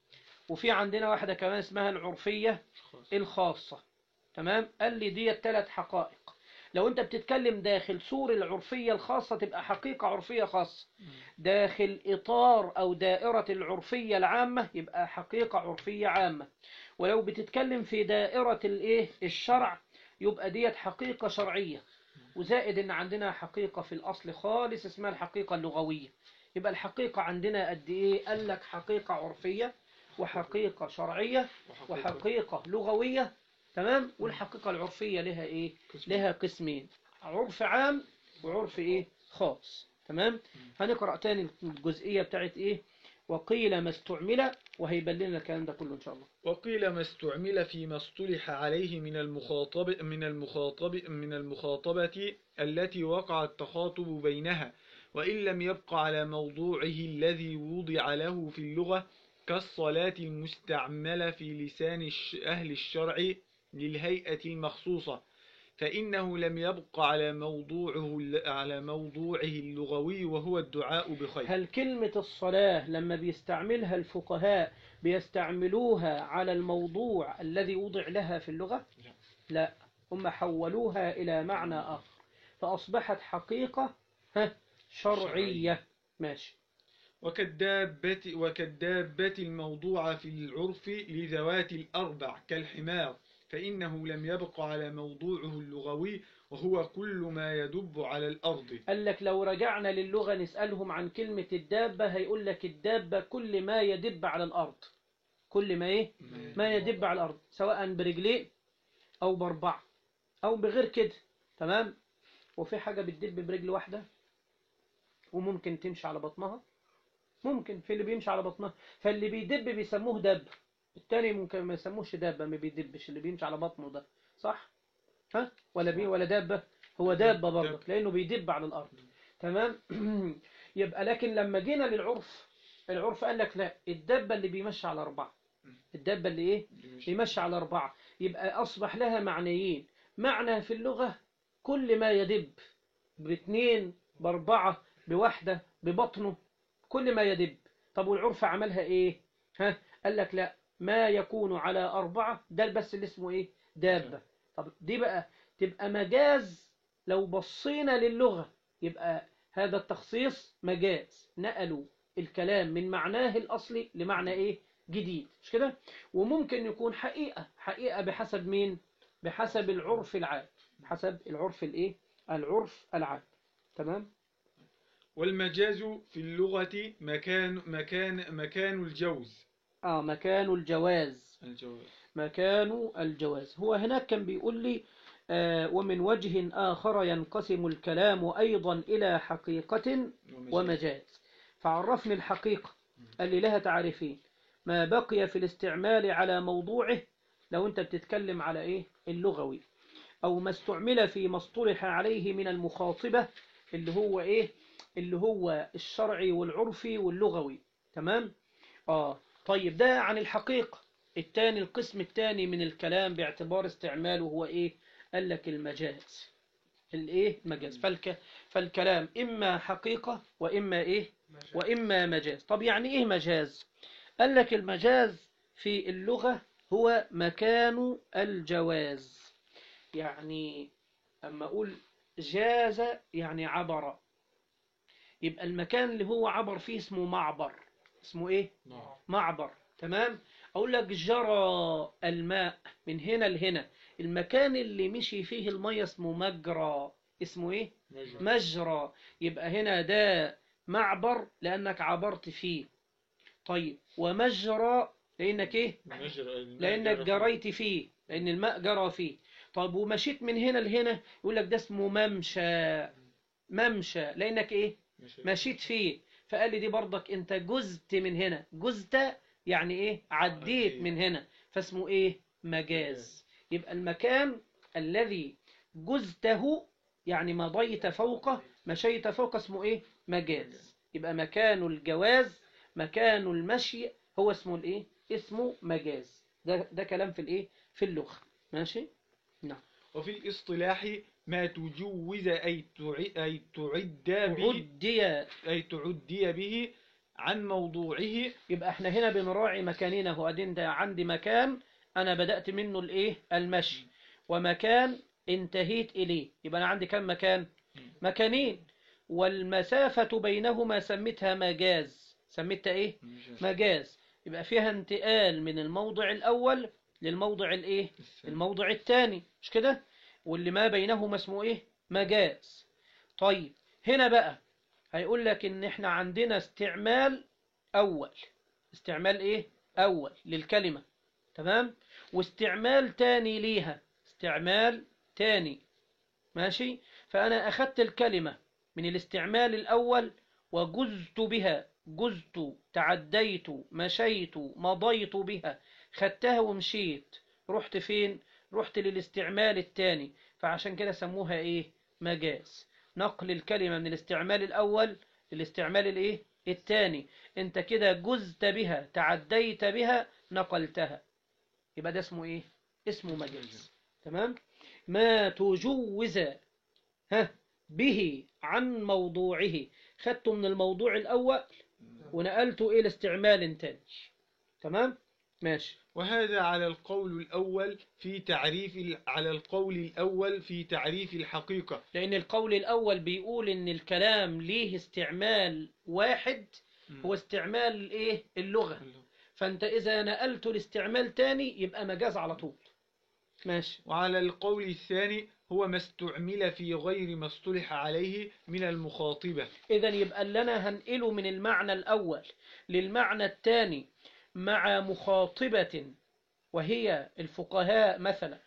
وفي عندنا واحدة كمان اسمها العرفية الخاصة تمام قال لي ديت ثلاث حقائق لو انت بتتكلم داخل سور العرفية الخاصة تبقى حقيقة عرفية خاصة داخل إطار أو دائرة العرفية العامة يبقى حقيقة عرفية عامة ولو بتتكلم في دائرة الإيه الشرع يبقى ديت حقيقة شرعية وزائد إن عندنا حقيقة في الأصل خالص اسمها الحقيقة اللغوية يبقى الحقيقة عندنا قد إيه قال لك حقيقة عرفية وحقيقة شرعية وحقيقة لغوية تمام والحقيقة العرفية لها إيه لها قسمين عرف عام وعرف إيه خاص تمام هنقرأ تاني الجزئية بتاعت إيه وقيل ما استعمل وهيبان لنا الكلام ده كله إن شاء الله وقيل ما استعمل فيما اصطلح عليه من المخاطب من المخاطب من المخاطبة التي وقع التخاطب بينها وإن لم يبق على موضوعه الذي وضع له في اللغة كالصلاة المستعملة في لسان الش- أهل الشرع للهيئة المخصوصة فإنه لم يبق على موضوعه على موضوعه اللغوي وهو الدعاء بخير هل كلمة الصلاة لما بيستعملها الفقهاء بيستعملوها على الموضوع الذي وضع لها في اللغة لا. لا هم حولوها إلى معنى آخر فأصبحت حقيقة ها شرعية ماشي وكالدابة, وكالدابة الموضوعة في العرف لذوات الأربع كالحمار فإنه لم يبق على موضوعه اللغوي وهو كل ما يدب على الأرض قال لك لو رجعنا للغة نسألهم عن كلمة الدابة هيقول لك الدابة كل ما يدب على الأرض كل ما إيه ما يدب على الأرض سواء برجليه أو بأربعة أو بغير كده تمام وفي حاجة بتدب برجل واحدة وممكن تمشي على بطنها ممكن في اللي بيمشي على بطنها فاللي بيدب بيسموه دب التاني ممكن ما يسموهش دابة ما بيدبش اللي بيمشي على بطنه ده صح ها ولا بيه ولا دابة هو دابة برضك لأنه بيدب على الأرض تمام يبقى لكن لما جينا للعرف العرف قال لك لا الدابة اللي بيمشي على أربعة الدابة اللي إيه يمشي على أربعة يبقى أصبح لها معنيين معنى في اللغة كل ما يدب باثنين بأربعة بواحدة ببطنه كل ما يدب طب والعرف عملها إيه ها قال لك لا ما يكون على أربعة ده بس اللي اسمه إيه دابة طب دي بقى تبقى مجاز لو بصينا للغة يبقى هذا التخصيص مجاز نقلوا الكلام من معناه الأصلي لمعنى إيه جديد مش كده وممكن يكون حقيقة حقيقة بحسب مين بحسب العرف العام بحسب العرف الإيه العرف العام تمام والمجاز في اللغة مكان مكان مكان الجوز آه مكان الجواز الجواز مكان الجواز هو هناك كان بيقول لي آه ومن وجه آخر ينقسم الكلام أيضا إلى حقيقة ومجاز فعرفني الحقيقة قال لي لها تعريفين ما بقي في الاستعمال على موضوعه لو انت بتتكلم على ايه اللغوي او ما استعمل في ما اصطلح عليه من المخاطبة اللي هو ايه اللي هو الشرعي والعرفي واللغوي تمام اه طيب ده عن الحقيقة التاني القسم الثاني من الكلام باعتبار استعماله هو ايه قال لك المجاز الايه مجاز فالك فالكلام اما حقيقة واما ايه وإما مجاز طب يعني إيه مجاز قال لك المجاز في اللغة هو مكان الجواز يعني أما أقول جاز يعني عبر يبقى المكان اللي هو عبر فيه اسمه معبر اسمه إيه نعم معبر تمام أقول لك جرى الماء من هنا لهنا المكان اللي مشي فيه المية اسمه مجرى اسمه إيه مجرى يبقى هنا ده معبر لأنك عبرت فيه طيب ومجرى لأنك إيه مجرى الماء لأنك جرى جريت فيه لأن الماء جرى فيه طيب ومشيت من هنا لهنا يقول لك ده اسمه ممشى ممشى لأنك إيه مشى. مشيت فيه فقال لي دي برضك أنت جزت من هنا جزت يعني إيه عديت عديت. من هنا فاسمه إيه مجاز يبقى المكان الذي جزته يعني مضيت فوقه مشيت فوقه اسمه إيه مجاز يبقى مكان الجواز مكان المشي هو اسمه الإيه اسمه مجاز ده ده كلام في الإيه في اللغة ماشي وفي الاصطلاح ما تجوز أي تعد, أي تعد به عدي أي تعدي به عن موضوعه يبقى احنا هنا بنراعي مكانين اهو ادين ده عندي مكان انا بدأت منه الايه المشي ومكان انتهيت اليه يبقى انا عندي كم مكان مكانين والمسافة بينهما سميتها مجاز سميتها ايه مجاز يبقى فيها انتقال من الموضع الاول للموضع الايه الموضع الثاني مش كده واللي ما بينهما اسمه ايه مجاز طيب هنا بقى هيقول لك ان احنا عندنا استعمال اول استعمال ايه اول للكلمة تمام واستعمال تاني ليها استعمال تاني ماشي فانا اخدت الكلمة من الاستعمال الاول وجزت بها جزت تعديت مشيت مضيت بها خدتها ومشيت رحت فين رحت للاستعمال الثاني فعشان كده سموها ايه مجاز نقل الكلمة من الاستعمال الأول للاستعمال الايه الثاني انت كده جزت بها تعديت بها نقلتها يبقى ده اسمه ايه اسمه مجاز تمام ما تجوز ها به عن موضوعه خدته من الموضوع الأول ونقلته إلى استعمال تاني تمام ماشي وهذا على القول الأول في تعريف ال- على القول الأول في تعريف الحقيقة لأن القول الأول بيقول إن الكلام ليه استعمال واحد هو استعمال الإيه اللغة فأنت إذا نقلته لاستعمال تاني يبقى مجاز على طول ماشي وعلى القول الثاني هو ما استعمل في غير ما اصطلح عليه من المخاطبة إذا يبقى اللي أنا هنقله من المعنى الأول للمعنى الثاني مع مخاطبة وهي الفقهاء مثلا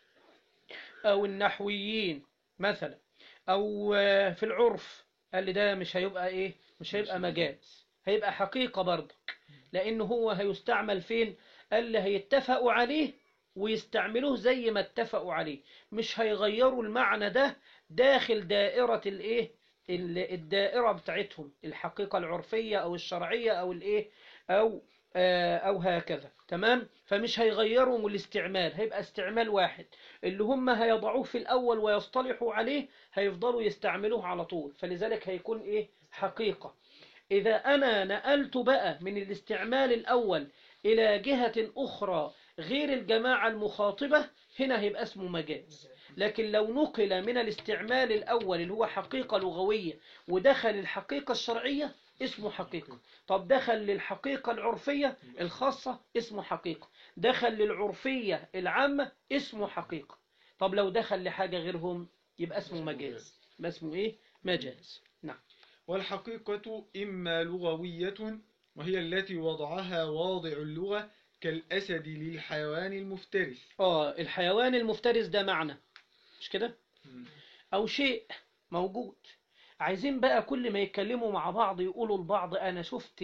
أو النحويين مثلا أو آه، في العرف قال لي ده مش هيبقى إيه مش هيبقى مجاز هيبقى حقيقة برضك لأنه هو هيستعمل فين قال لي هيتفقوا عليه ويستعملوه زي ما اتفقوا عليه مش هيغيروا المعنى ده داخل دائرة الإيه ال- الدائرة بتاعتهم الحقيقة العرفية أو الشرعية أو الإيه أو آه، أو هكذا تمام فمش هيغيروا من الاستعمال هيبقى استعمال واحد اللي هم هيضعوه في الأول ويصطلحوا عليه هيفضلوا يستعملوه على طول فلذلك هيكون إيه حقيقة إذا أنا نقلت بقى من الاستعمال الأول إلى جهة أخرى غير الجماعة المخاطبة هنا هيبقى اسمه مجاز لكن لو نقل من الاستعمال الأول اللي هو حقيقة لغوية ودخل الحقيقة الشرعية اسمه حقيقة طب دخل للحقيقة العرفية الخاصة اسمه حقيقة دخل للعرفية العامة اسمه حقيقة طب لو دخل لحاجة غيرهم يبقى اسمه مجاز يبقى اسمه ايه مجاز نعم والحقيقة إما لغوية وهي التي وضعها واضع اللغة كالأسد للحيوان المفترس اه الحيوان المفترس ده معنى مش كده او شيء موجود عايزين بقى كل ما يتكلموا مع بعض يقولوا لبعض انا شفت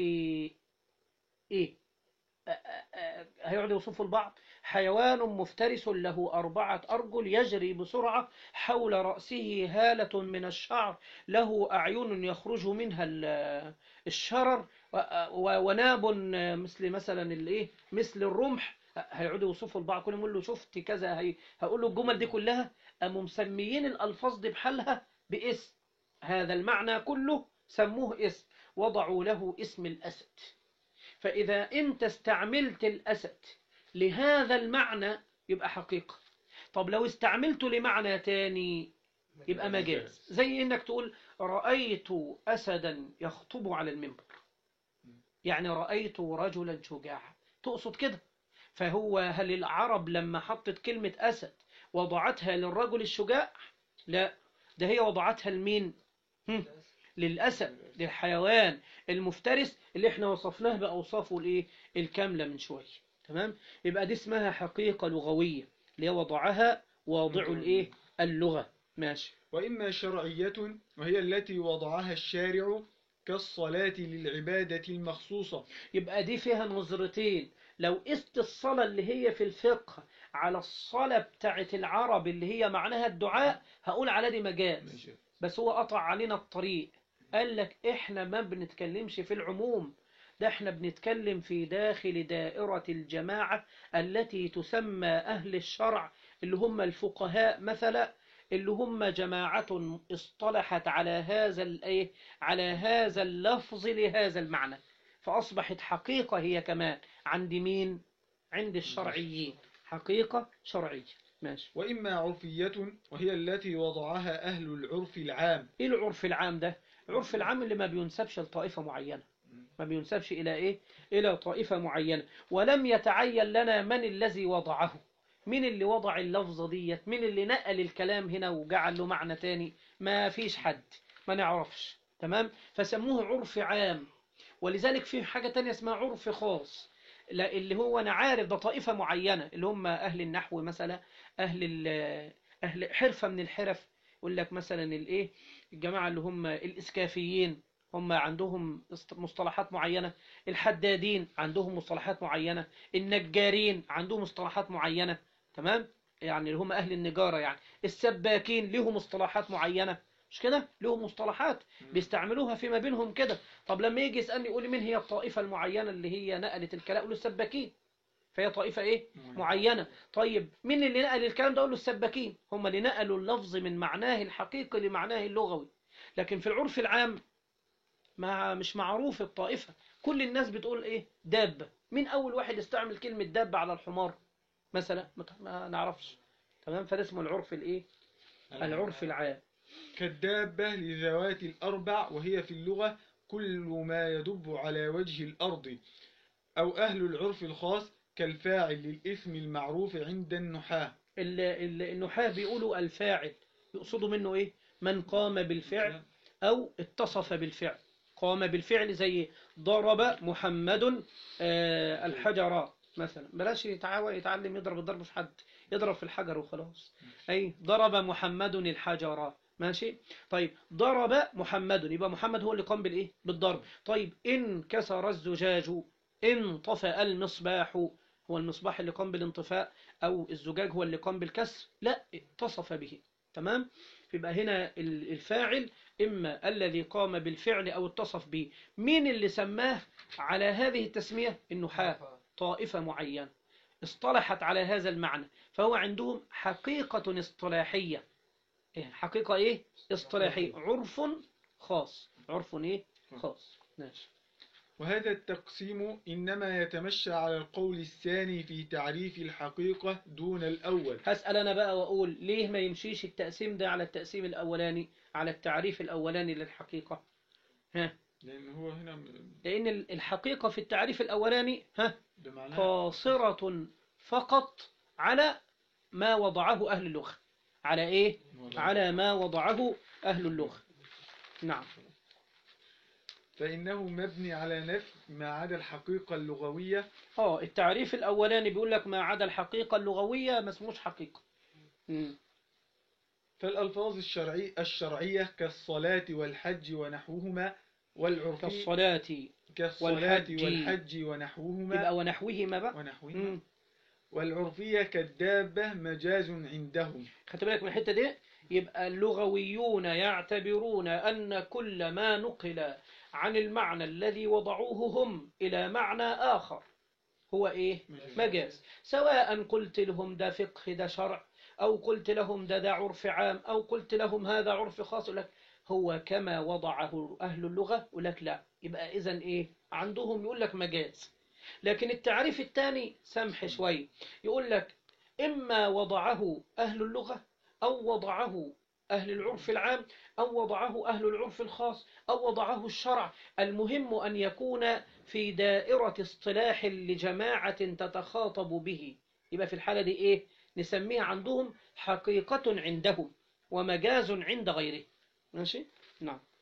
ايه آه، آه، آه، هيقعدوا يوصفوا لبعض حيوان مفترس له أربعة أرجل يجري بسرعة حول رأسه هالة من الشعر له أعين يخرج منها ال- الشرر و- و- وناب مثل مثلا الايه مثل الرمح هيقعدوا يوصفوا لبعض كل ما يقول له شفت كذا هي هقول له الجمل دي كلها قاموا مسميين الألفاظ دي بحالها باسم هذا المعنى كله سموه اسم وضعوا له اسم الأسد فإذا أنت استعملت الأسد لهذا المعنى يبقى حقيقة طب لو استعملته لمعنى تاني يبقى مجاز زي إنك تقول رأيت أسدا يخطب على المنبر يعني رأيت رجلا شجاعا تقصد كده فهو هل العرب لما حطت كلمة أسد وضعتها للرجل الشجاع لا ده هي وضعتها لمين هم؟ للأسد للحيوان المفترس اللي احنا وصفناه بأوصافه الايه الكاملة من شوية تمام يبقى دي اسمها حقيقة لغوية اللي هي وضعها واضع الايه اللغة ماشي وإما شرعية وهي التي وضعها الشارع كالصلاة للعبادة المخصوصة يبقى دي فيها نظرتين لو قست الصلاة اللي هي في الفقه على الصلاة بتاعت العرب اللي هي معناها الدعاء هقول على دي مجاز بس هو قطع علينا الطريق قال لك احنا ما بنتكلمش في العموم ده احنا بنتكلم في داخل دائرة الجماعة التي تسمى أهل الشرع اللي هم الفقهاء مثلا اللي هم جماعة اصطلحت على هذا الايه على هذا اللفظ لهذا المعنى فأصبحت حقيقة هي كمان عند مين عند الشرعيين حقيقة شرعية ماشي وإما عرفية وهي التي وضعها أهل العرف العام ايه العرف العام ده العرف العام اللي ما بينسبش لطائفة معينة ما بينسبش إلى إيه إلى طائفة معينة ولم يتعين لنا من الذي وضعه مين اللي وضع اللفظة ديت مين اللي نقل الكلام هنا وجعل له معنى تاني ما فيش حد ما نعرفش تمام فسموه عرف عام ولذلك في حاجة تانية اسمها عرف خاص لا اللي هو أنا عارف ده طائفة معينة اللي هم أهل النحو مثلا أهل ال- أهل حرفة من الحرف يقول لك مثلا الإيه الجماعة اللي هم الإسكافيين هم عندهم است- مصطلحات معينة الحدادين عندهم مصطلحات معينة النجارين عندهم مصطلحات معينة تمام يعني اللي هم أهل النجارة يعني السباكين لهم مصطلحات معينة مش كده لهم مصطلحات بيستعملوها فيما بينهم كده طب لما يجي يسألني يقول لي مين هي الطائفة المعينة اللي هي نقلت الكلام أقول له السباكين فهي طائفة إيه معينة طيب مين اللي نقل الكلام ده أقول له السباكين هم اللي نقلوا اللفظ من معناه الحقيقي لمعناه اللغوي لكن في العرف العام ما مش معروف الطائفة كل الناس بتقول إيه دابة مين أول واحد استعمل كلمة دابة على الحمار مثلا ما- ما نعرفش تمام فده اسمه العرف الإيه العرف العام كالدابة لذوات الأربع وهي في اللغة كل ما يدب على وجه الأرض أو أهل العرف الخاص كالفاعل للإثم المعروف عند النحاة ال- ال- النحاة بيقولوا الفاعل يقصدوا منه إيه من قام بالفعل أو اتصف بالفعل قام بالفعل زي ضرب محمد آه، الحجر مثلا بلاش يتعاون يتعلم يضرب الضرب في حد يضرب في الحجر وخلاص أي ضرب محمد الحجر ماشي طيب ضرب محمد يبقى محمد هو اللي قام بالإيه بالضرب طيب إن كسر الزجاج انطفأ المصباح هو المصباح اللي قام بالانطفاء أو الزجاج هو اللي قام بالكسر لا اتصف به تمام يبقى هنا ال- الفاعل إما الذي قام بالفعل أو اتصف به مين اللي سماه على هذه التسمية النحاة طائفة معينة اصطلحت على هذا المعنى فهو عندهم حقيقة اصطلاحية إيه؟ حقيقة إيه اصطلاحية عرف خاص عرف إيه خاص ماشي وهذا التقسيم إنما يتمشى على القول الثاني في تعريف الحقيقة دون الأول هسأل أنا بقى وأقول ليه ما يمشيش التقسيم ده على التقسيم الأولاني على التعريف الأولاني للحقيقة ها لأن هو هنا لأن ال- الحقيقة في التعريف الأولاني ها ده معناه قاصرة فقط على ما وضعه أهل اللغة على إيه؟ على ما وضعه أهل اللغة نعم فإنه مبني على نفي ما عدا الحقيقة اللغوية اه التعريف الأولاني بيقول لك ما عدا الحقيقة اللغوية ما اسموش حقيقة مم. فالألفاظ الشرعي الشرعية كالصلاة والحج ونحوهما والعرفي كالصلاة كالصلاة والحج. والحج ونحوهما يبقى ونحوهما بقى ونحوهما مم. والعرفية كالدابة مجاز عندهم خدت بالك من الحتة دي يبقى اللغويون يعتبرون أن كل ما نقل عن المعنى الذي وضعوه هم إلى معنى آخر هو إيه مجاز سواء قلت لهم ده فقه ده شرع أو قلت لهم ده ده عرف عام أو قلت لهم هذا عرف خاص يقول لك هو كما وضعه أهل اللغة يقول لك لا يبقى إذا إيه عندهم يقول لك مجاز لكن التعريف الثاني سمح شوي يقول لك إما وضعه أهل اللغة أو وضعه أهل العرف العام أو وضعه أهل العرف الخاص أو وضعه الشرع المهم أن يكون في دائرة اصطلاح لجماعة تتخاطب به يبقى في الحالة دي إيه نسميها عندهم حقيقة عندهم ومجاز عند غيره ماشي نعم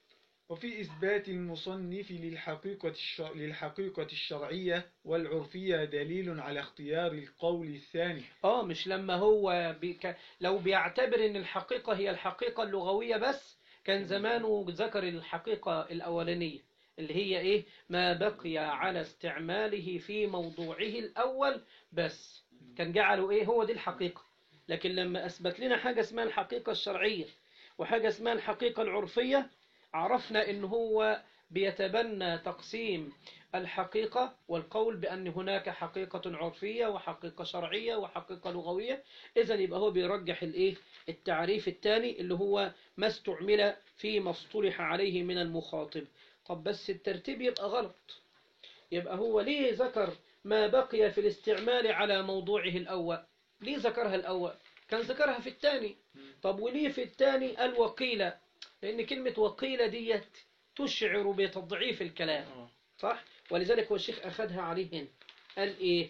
وفي إثبات المصنف للحقيقة, الشر... للحقيقة الشرعية والعرفية دليل على اختيار القول الثاني اه مش لما هو بيك... لو بيعتبر ان الحقيقة هي الحقيقة اللغوية بس كان زمانه ذكر الحقيقة الأولانية اللي هي ايه ما بقي على استعماله في موضوعه الأول بس كان جعله ايه هو دي الحقيقة لكن لما أثبت لنا حاجة اسمها الحقيقة الشرعية وحاجة اسمها الحقيقة العرفية عرفنا ان هو بيتبنى تقسيم الحقيقة والقول بأن هناك حقيقة عرفية وحقيقة شرعية وحقيقة لغوية إذا يبقى هو بيرجح الإيه التعريف الثاني اللي هو ما استعمل فيما اصطلح عليه من المخاطب طب بس الترتيب يبقى غلط يبقى هو ليه ذكر ما بقي في الاستعمال على موضوعه الأول ليه ذكرها الأول كان ذكرها في الثاني طب وليه في الثاني قال وقيل لأن كلمة وقيل ديت تشعر بتضعيف الكلام صح ولذلك هو الشيخ أخذها عليه هنا قال إيه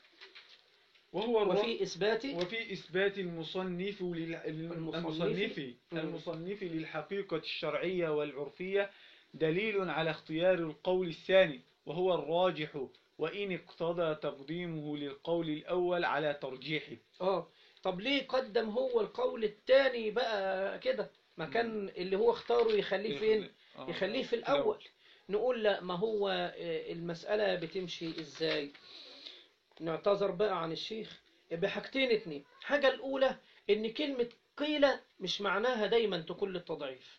وهو الر... وفي إثبات وفي إثبات المصنف لل... المصنف المصنف للحقيقة الشرعية والعرفية دليل على اختيار القول الثاني وهو الراجح وإن اقتضى تقديمه للقول الأول على ترجيحه اه طب ليه قدم هو القول الثاني بقى كده ما كان اللي هو اختاره يخليه فين آه. يخليه في الأول نقول لا ما هو آه، المسألة بتمشي إزاي نعتذر بقى عن الشيخ بحاجتين اتنين حاجة الأولى إن كلمة قيل مش معناها دايما تكون للتضعيف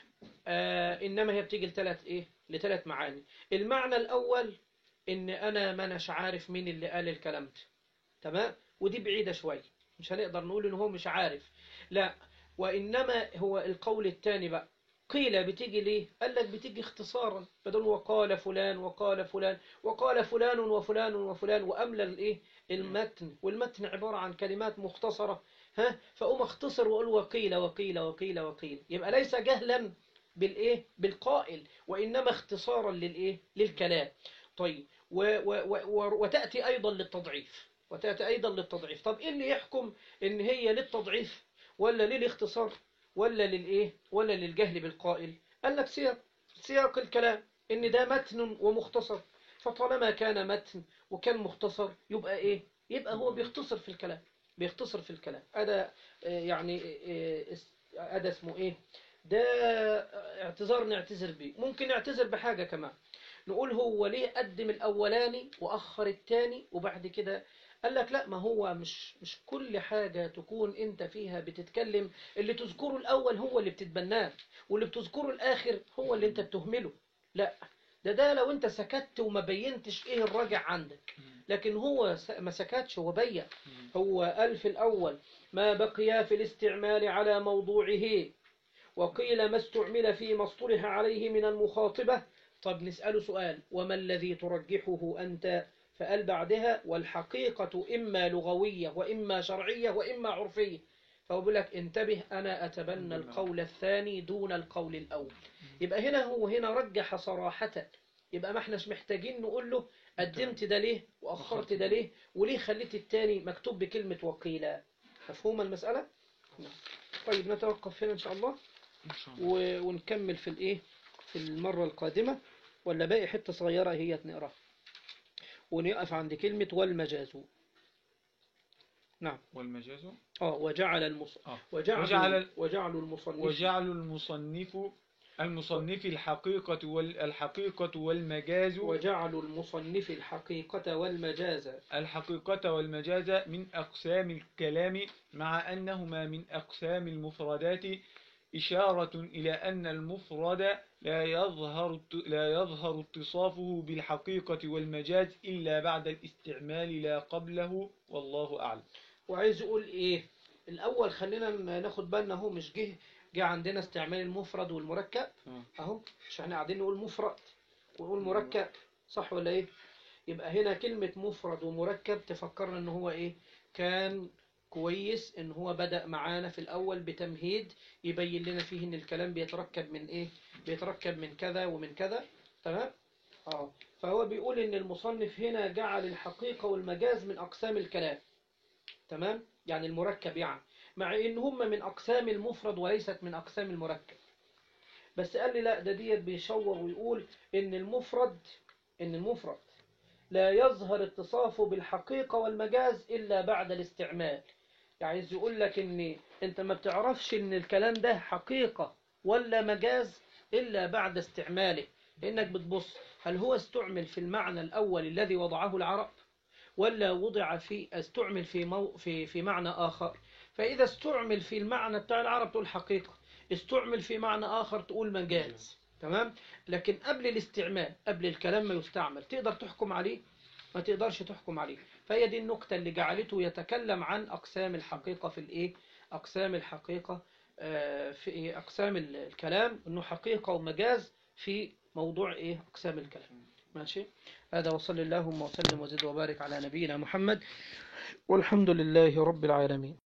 آه إنما هي بتيجي لثلاث إيه لثلاث معاني المعنى الأول إن أنا ما أناش عارف مين اللي قال الكلام ده تمام ودي بعيدة شوية مش هنقدر نقول إن هو مش عارف لا وإنما هو القول الثاني بقى قيل بتيجي ليه قال لك بتيجي اختصارا بدل وقال فلان وقال فلان وقال فلان وفلان وفلان وأملى الايه المتن والمتن عبارة عن كلمات مختصرة ها فأقوم اختصر وأقول وقيل وقيل وقيل وقيل يبقى ليس جهلا بالايه بالقائل وإنما اختصارا للايه للكلام طيب و و و وتأتي أيضا للتضعيف وتأتي أيضا للتضعيف طب إيه اللي يحكم إن هي للتضعيف ولا للاختصار ولا للإيه ولا للجهل بالقائل قال لك سياق سياق الكلام إن ده متن ومختصر فطالما كان متن وكان مختصر يبقى إيه يبقى هو بيختصر في الكلام بيختصر في الكلام هذا يعني هذا اسمه إيه ده اعتذار نعتذر بيه ممكن نعتذر بحاجة كمان نقول هو ليه قدم الأولاني وأخر الثاني وبعد كده قال لك لا ما هو مش مش كل حاجة تكون انت فيها بتتكلم اللي تذكره الأول هو اللي بتتبناه واللي بتذكره الآخر هو اللي انت بتهمله لا ده ده لو انت سكت وما بينتش ايه الراجع عندك لكن هو ما سكتش هو بين هو قال في الأول ما بقي في الاستعمال على موضوعه وقيل ما استعمل فيما اصطلح عليه من المخاطبة طب نسأله سؤال وما الذي ترجحه أنت فقال بعدها والحقيقة إما لغوية وإما شرعية وإما عرفية فهو بيقول لك انتبه أنا أتبنى القول الثاني دون القول الأول يبقى هنا هو هنا رجح صراحة يبقى ما احناش محتاجين نقول له قدمت ده ليه وأخرت ده ليه وليه خليت التاني مكتوب بكلمة وقيل مفهوم المسألة؟ نعم. طيب نتوقف هنا إن شاء الله إن شاء الله. و- ونكمل في الإيه في المرة القادمة ولا باقي حتة صغيرة هي نقراها ونقف عند كلمة والمجاز نعم والمجاز اه وجعل المص... آه. وجعل وجعل- وجعل المصنف وجعل المصنف المصنف الحقيقة والحقيقة والمجاز وجعل المصنف الحقيقة والمجاز الحقيقة والمجاز من أقسام الكلام مع أنهما من أقسام المفردات إشارة إلى أن المفرد لا يظهر لا يظهر اتصافه بالحقيقة والمجاز إلا بعد الاستعمال لا قبله والله أعلم وعايز يقول ايه الاول خلينا ناخد بالنا اهو مش جه جه عندنا استعمال المفرد والمركب آه. اهو مش احنا قاعدين نقول مفرد ونقول مركب صح ولا ايه يبقى هنا كلمة مفرد ومركب تفكرنا ان هو ايه كان كويس ان هو بدأ معانا في الاول بتمهيد يبين لنا فيه ان الكلام بيتركب من ايه بيتركب من كذا ومن كذا تمام اه فهو بيقول ان المصنف هنا جعل الحقيقة والمجاز من اقسام الكلام تمام يعني المركب يعني مع ان هم من اقسام المفرد وليست من اقسام المركب بس قال لي لا ده ديت بيشور ويقول ان المفرد ان المفرد لا يظهر اتصافه بالحقيقة والمجاز إلا بعد الاستعمال يعني عايز يقول لك ان انت ما بتعرفش ان الكلام ده حقيقة ولا مجاز إلا بعد استعماله لأنك بتبص هل هو استعمل في المعنى الأول الذي وضعه العرب ولا وضع في استعمل في مو في في معنى آخر فإذا استعمل في المعنى بتاع العرب تقول حقيقة استعمل في معنى آخر تقول مجاز تمام لكن قبل الاستعمال قبل الكلام ما يستعمل تقدر تحكم عليه ما تقدرش تحكم عليه فهي دي النكتة اللي جعلته يتكلم عن أقسام الحقيقة في الإيه أقسام الحقيقة آه، في إيه؟ أقسام ال- الكلام إنه حقيقة ومجاز في موضوع إيه أقسام الكلام ماشي هذا وصلى اللهم وسلم وزد وبارك على نبينا محمد والحمد لله رب العالمين